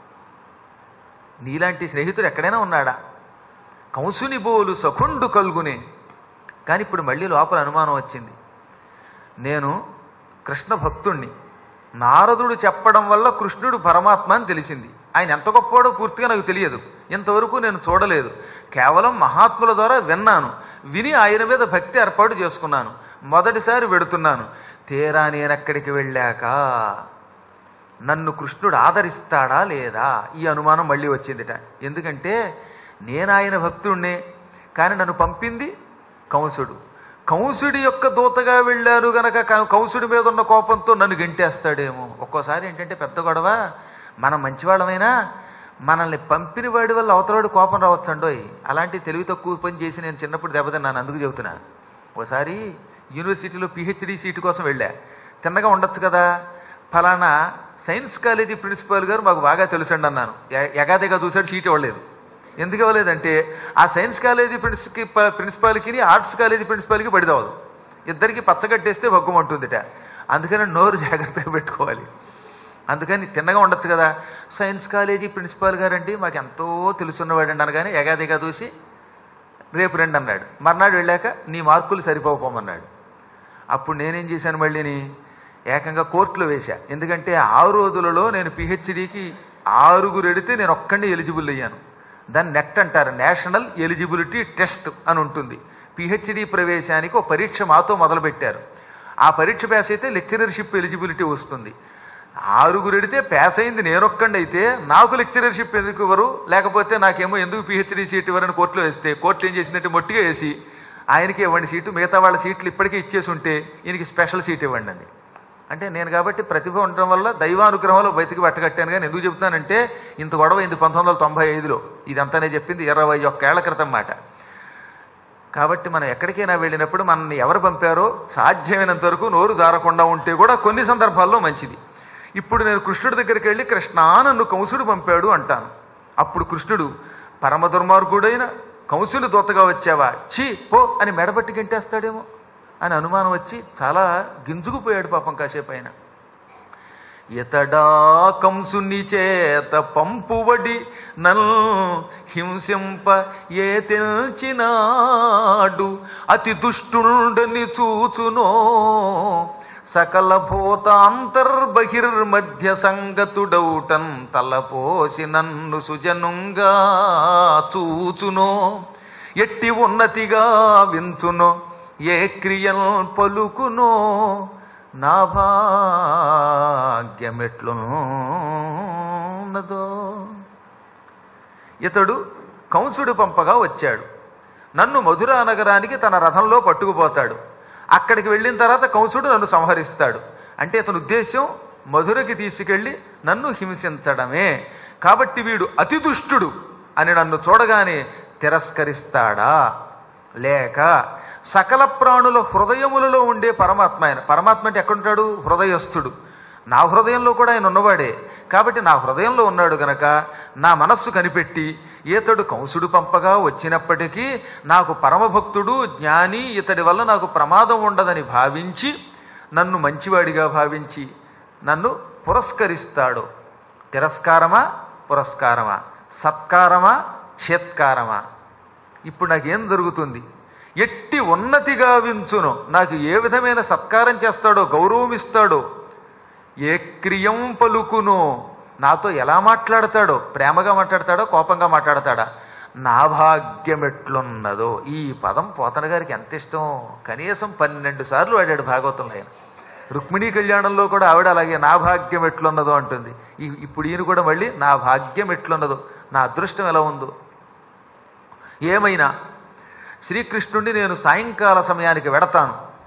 నీలాంటి స్నేహితుడు ఎక్కడైనా ఉన్నాడా కంసుని బోలు సఖుండు కలుగునే కానీ ఇప్పుడు మళ్ళీ లోపల అనుమానం వచ్చింది నేను కృష్ణ భక్తుణ్ణి నారదుడు చెప్పడం వల్ల కృష్ణుడు పరమాత్మ అని తెలిసింది ఆయన ఎంత గొప్పవాడో పూర్తిగా నాకు తెలియదు ఇంతవరకు నేను చూడలేదు కేవలం మహాత్ముల ద్వారా విన్నాను విని ఆయన మీద భక్తి ఏర్పాటు చేసుకున్నాను మొదటిసారి వెడుతున్నాను తీరా నేనెక్కడికి వెళ్ళాక నన్ను కృష్ణుడు ఆదరిస్తాడా లేదా ఈ అనుమానం మళ్ళీ వచ్చిందిట ఎందుకంటే నేను ఆయన భక్తుడినే కానీ నన్ను పంపింది కంసుడు కంసుడి యొక్క దూతగా వెళ్ళారు గనక క- కంసుడి మీద ఉన్న కోపంతో నన్ను గెంటేస్తాడేమో ఒక్కోసారి ఏంటంటే పెద్ద గొడవ మనం మంచివాళ్ళమైనా మనల్ని పంపిన వాడి వల్ల అవతలవాడి కోపం రావచ్చండోయ్ అలాంటి తెలివి తక్కువ పని చేసి నేను చిన్నప్పుడు దెబ్బతిన్నాను అందుకు చెబుతున్నా ఒకసారి యూనివర్సిటీలో పిహెచ్డి సీటు కోసం వెళ్ళా తిన్నగా ఉండొచ్చు కదా ఫలానా సైన్స్ కాలేజీ ప్రిన్సిపాల్ గారు మాకు బాగా తెలుసండి అన్నాను ఎ- ఎగాదిగా చూశాడు సీట్ ఇవ్వలేదు ఎందుకు ఇవ్వలేదంటే ఆ సైన్స్ కాలేజీ ప్రిన్సికి ప్రిన్సిపాల్కి ఆర్ట్స్ కాలేజీ ప్రిన్సిపాల్కి పడిదవదు ఇద్దరికి పచ్చగట్టేస్తే భగ్గుమంటుందిట అందుకని నోరు జాగ్రత్తగా పెట్టుకోవాలి అందుకని తిన్నగా ఉండొచ్చు కదా సైన్స్ కాలేజీ ప్రిన్సిపాల్ గారండి మాకు ఎంతో తెలుసున్నవాడండి అనగానే ఎగాదిగా చూసి రేపు రండి అన్నాడు మర్నాడు వెళ్ళాక నీ మార్కులు సరిపోపోమన్నాడు అప్పుడు నేనేం చేశాను మళ్ళీని ఏకంగా కోర్టులో వేశా ఎందుకంటే ఆ రోజులలో నేను పిహెచ్డికి ఆరుగురు ఎడితే నేను ఒక్కడిని ఎలిజిబుల్ అయ్యాను దాన్ని నెట్ అంటారు నేషనల్ ఎలిజిబిలిటీ టెస్ట్ అని ఉంటుంది పిహెచ్డి ప్రవేశానికి ఒక పరీక్ష మాతో మొదలుపెట్టారు ఆ పరీక్ష పాస్ అయితే లెక్చరర్షిప్ ఎలిజిబిలిటీ వస్తుంది ఆరుగురు ఎడితే పాస్ అయింది నేనొక్కండి అయితే నాకు లెక్చరర్షిప్ ఎందుకు ఇవ్వరు లేకపోతే నాకేమో ఎందుకు పిహెచ్డి సీట్ ఇవ్వరని కోర్టులో వేస్తే కోర్టు ఏం చేసిందంటే మొట్టిగా వేసి ఆయనకి ఇవ్వండి సీటు మిగతా వాళ్ళ సీట్లు ఇప్పటికే ఇచ్చేసి ఉంటే ఈయనకి స్పెషల్ సీట్ ఇవ్వండి అండి అంటే నేను కాబట్టి ప్రతిభ ఉండడం వల్ల దైవానుగ్రహంలో బయటికి పట్టగట్టాను కానీ ఎందుకు చెప్తానంటే ఇంత గొడవ అయింది పంతొమ్మిది వందల తొంభై ఐదులో ఇదంతా నేను చెప్పింది ఇరవై ఒక్కేళ్ల క్రితం మాట కాబట్టి మనం ఎక్కడికైనా వెళ్ళినప్పుడు మనల్ని ఎవరు పంపారో సాధ్యమైనంత వరకు నోరు జారకుండా ఉంటే కూడా కొన్ని సందర్భాల్లో మంచిది ఇప్పుడు నేను కృష్ణుడి దగ్గరికి వెళ్ళి కృష్ణ నన్ను కంసుడు పంపాడు అంటాను అప్పుడు కృష్ణుడు పరమ దుర్మార్గుడైన కంసులు దూతగా వచ్చావా ఛీ పో అని మెడబట్టి గంటేస్తాడేమో అని అనుమానం వచ్చి చాలా గింజుకుపోయాడు పాపం కాసేపు ఆయన ఇతడా కంసుని చేత పంపువడి నల్ హింసింప ఏ తెల్చినాడు అతి దుష్టుండని చూచునో సకల భూతాంతర్బహిర్మధ్య సంగతుడౌటన్ తలపోసి నన్ను సుజనుంగా చూచునో ఎట్టి ఉన్నతిగా వించునో ఏ క్రియల్ పలుకునో నా భాగ్యమెట్లున్నదో ఇతడు కంసుడు పంపగా వచ్చాడు నన్ను మధురా నగరానికి తన రథంలో పట్టుకుపోతాడు అక్కడికి వెళ్ళిన తర్వాత కంసుడు నన్ను సంహరిస్తాడు అంటే అతని ఉద్దేశం మధురకి తీసుకెళ్ళి నన్ను హింసించడమే కాబట్టి వీడు అతి దుష్టుడు అని నన్ను చూడగానే తిరస్కరిస్తాడా లేక సకల ప్రాణుల హృదయములలో ఉండే పరమాత్మ ఆయన పరమాత్మ అంటే ఎక్కడుంటాడు హృదయస్థుడు నా హృదయంలో కూడా ఆయన ఉన్నవాడే కాబట్టి నా హృదయంలో ఉన్నాడు గనక నా మనస్సు కనిపెట్టి ఈతడు కంసుడు పంపగా వచ్చినప్పటికీ నాకు పరమభక్తుడు జ్ఞాని ఇతడి వల్ల నాకు ప్రమాదం ఉండదని భావించి నన్ను మంచివాడిగా భావించి నన్ను పురస్కరిస్తాడు తిరస్కారమా పురస్కారమా సత్కారమా చేత్కారమా ఇప్పుడు నాకేం జరుగుతుంది ఎట్టి ఉన్నతిగా వించును నాకు ఏ విధమైన సత్కారం చేస్తాడో గౌరవం ఇస్తాడో ఏ క్రియం పలుకునో నాతో ఎలా మాట్లాడతాడో ప్రేమగా మాట్లాడతాడో కోపంగా మాట్లాడతాడా నా భాగ్యం ఎట్లున్నదో ఈ పదం పోతన గారికి ఎంత ఇష్టం కనీసం పన్నెండు సార్లు వాడాడు భాగవతంలో ఆయన రుక్మిణీ కళ్యాణంలో కూడా ఆవిడ అలాగే నా భాగ్యం ఎట్లున్నదో అంటుంది ఈ- ఇప్పుడు ఈయన కూడా మళ్ళీ నా భాగ్యం ఎట్లున్నదో నా అదృష్టం ఎలా ఉందో ఏమైనా శ్రీకృష్ణుడిని నేను సాయంకాల సమయానికి వెడతాను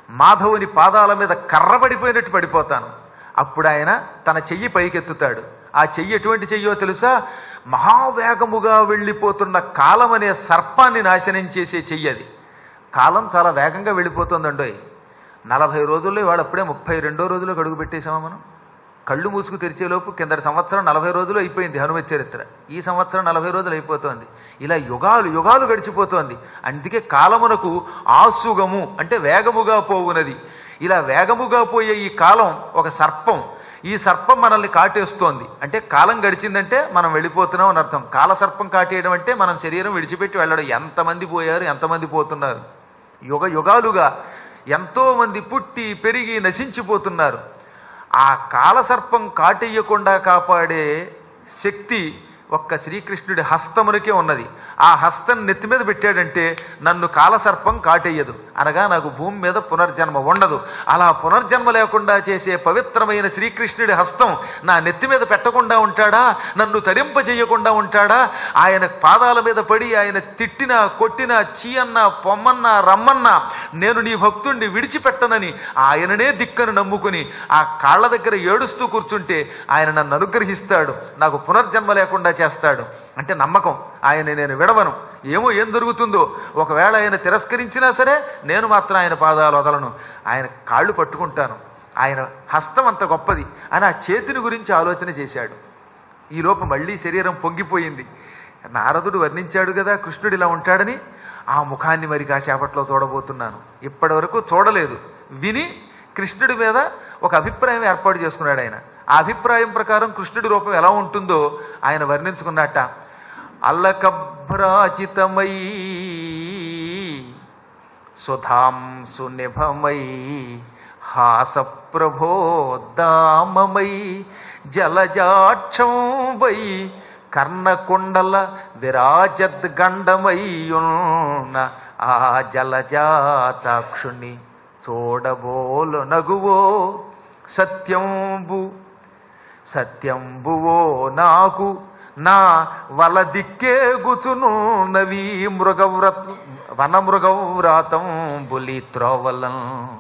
మాధవుని పాదాల మీద కర్రబడిపోయినట్టు పడిపోతాను అప్పుడు ఆయన తన చెయ్యి పైకెత్తుతాడు ఆ చెయ్యి ఎటువంటి చెయ్యో తెలుసా మహావేగముగా వెళ్ళిపోతున్న కాలం అనే సర్పాన్ని నాశనం చేసే చెయ్యి అది కాలం చాలా వేగంగా వెళ్ళిపోతుందండోయ్ నలభై రోజుల్లో ఇవాళ అప్పుడే ముప్పై రెండో రోజులకు అడుగు పెట్టేశామా మనం కళ్ళు మూసుకు తెరిచేలోపు కిందటి సంవత్సరం నలభై రోజులు అయిపోయింది హనుమత్ చరిత్ర ఈ సంవత్సరం నలభై రోజులు అయిపోతోంది ఇలా యుగాలు యుగాలు గడిచిపోతోంది అందుకే కాలమునకు ఆసుగము అంటే వేగముగా పోవునది ఇలా వేగముగా పోయే ఈ కాలం ఒక సర్పం ఈ సర్పం మనల్ని కాటేస్తోంది అంటే కాలం గడిచిందంటే మనం వెళ్ళిపోతున్నాం అని అర్థం కాల సర్పం కాటేయడం అంటే మనం శరీరం విడిచిపెట్టి వెళ్ళడం ఎంతమంది పోయారు ఎంతమంది పోతున్నారు యుగ యుగాలుగా ఎంతో మంది పుట్టి పెరిగి నశించిపోతున్నారు ఆ కాలసర్పం కాటేయకుండా కాపాడే శక్తి ఒక్క శ్రీకృష్ణుడి హస్తమునికే ఉన్నది ఆ హస్తం నెత్తి మీద పెట్టాడంటే నన్ను కాలసర్పం కాటేయదు అనగా నాకు భూమి మీద పునర్జన్మ ఉండదు అలా పునర్జన్మ లేకుండా చేసే పవిత్రమైన శ్రీకృష్ణుడి హస్తం నా నెత్తి మీద పెట్టకుండా ఉంటాడా నన్ను తరింపజేయకుండా ఉంటాడా ఆయన పాదాల మీద పడి ఆయన తిట్టినా కొట్టినా చీయన్నా పొమ్మన్నా రమ్మన్నా నేను నీ భక్తుణ్ణి విడిచిపెట్టనని ఆయననే దిక్కను నమ్ముకుని ఆ కాళ్ళ దగ్గర ఏడుస్తూ కూర్చుంటే ఆయన నన్ను అనుగ్రహిస్తాడు నాకు పునర్జన్మ లేకుండా చేస్తాడు అంటే నమ్మకం ఆయన నేను విడవను ఏమో ఏం దొరుకుతుందో ఒకవేళ ఆయన తిరస్కరించినా సరే నేను మాత్రం ఆయన పాదాలు వదలను ఆయన కాళ్ళు పట్టుకుంటాను ఆయన హస్తం అంత గొప్పది అని ఆ చేతిని గురించి ఆలోచన చేశాడు ఈలోపు మళ్ళీ శరీరం పొంగిపోయింది నారదుడు వర్ణించాడు కదా కృష్ణుడు ఇలా ఉంటాడని ఆ ముఖాన్ని మరి కాసేపట్లో చూడబోతున్నాను ఇప్పటి వరకు చూడలేదు విని కృష్ణుడి మీద ఒక అభిప్రాయం ఏర్పాటు చేసుకున్నాడు ఆయన ఆ అభిప్రాయం ప్రకారం కృష్ణుడి రూపం ఎలా ఉంటుందో ఆయన వర్ణించుకున్నట్ట అల్లకభ్రాచితమై సుధాంసు నిభమై హాసప్రభోద్దామమై జలజాక్షంబై కర్ణకుండల విరాజద్గండమయ్యున్న ఆ జలజాతాక్షుని చూడబోలు నగువో సత్యంబు సత్యంబువో నాకు నా వల దిక్కేగుచునున్నవి మృగవ్రత వన మృగవ్రాతం బులి త్రోవలం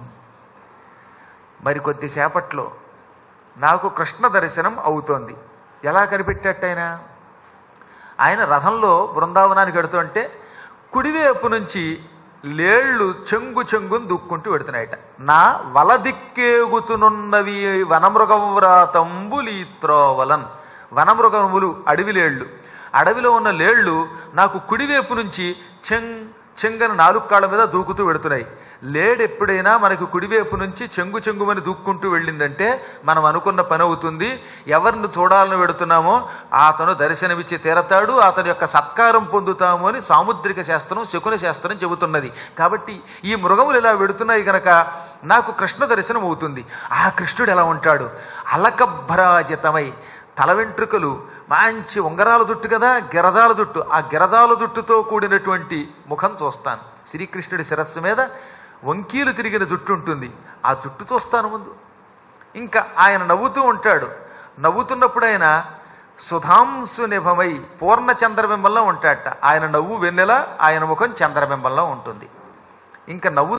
మరి కొద్దిసేపట్లో నాకు కృష్ణ దర్శనం అవుతోంది ఎలా కనిపెట్టేట్టయినా ఆయన రథంలో బృందావనానికి వెడుతుంటే కుడివైపు నుంచి లేళ్ళు చెంగు చెంగుని దుక్కుంటూ పెడుతున్నాయట నా వల దిక్కేగుచునున్నవి వనమృగవ్రాతంబులి త్రోవలన్ వనమృగములు అడవిలేళ్ళు అడవిలో ఉన్న లేళ్ళు నాకు కుడివైపు నుంచి చెంగ్ చెంగన నాలుగు కాళ్ళ మీద దూకుతూ వెడుతున్నాయి లేడు ఎప్పుడైనా మనకు కుడివైపు నుంచి చెంగు చెంగుమని దూక్కుంటూ వెళ్ళిందంటే మనం అనుకున్న పని అవుతుంది ఎవరిని చూడాలని వెడుతున్నామో అతను దర్శనమిచ్చి తీరతాడు అతని యొక్క సత్కారం పొందుతాము అని సాముద్రిక శాస్త్రం శకున శాస్త్రం చెబుతున్నది కాబట్టి ఈ మృగములు ఇలా వెడుతున్నాయి గనక నాకు కృష్ణ దర్శనం అవుతుంది ఆ కృష్ణుడు ఎలా ఉంటాడు అలకభ్రాజితమై తల వెంట్రుకలు మంచి ఉంగరాల జుట్టు కదా గిరజాల జుట్టు ఆ గిరజాల జుట్టుతో కూడినటువంటి ముఖం చూస్తాను శ్రీకృష్ణుడి శిరస్సు మీద వంకీలు తిరిగిన జుట్టు ఉంటుంది ఆ జుట్టు చూస్తాను ముందు ఇంకా ఆయన నవ్వుతూ ఉంటాడు నవ్వుతున్నప్పుడు ఆయన సుధాంసు నిభమై పూర్ణ చంద్రబింబంలో ఉంటాడట ఆయన నవ్వు వెన్నెల ఆయన ముఖం చంద్రబింబంలో ఉంటుంది ఇంకా నవ్వు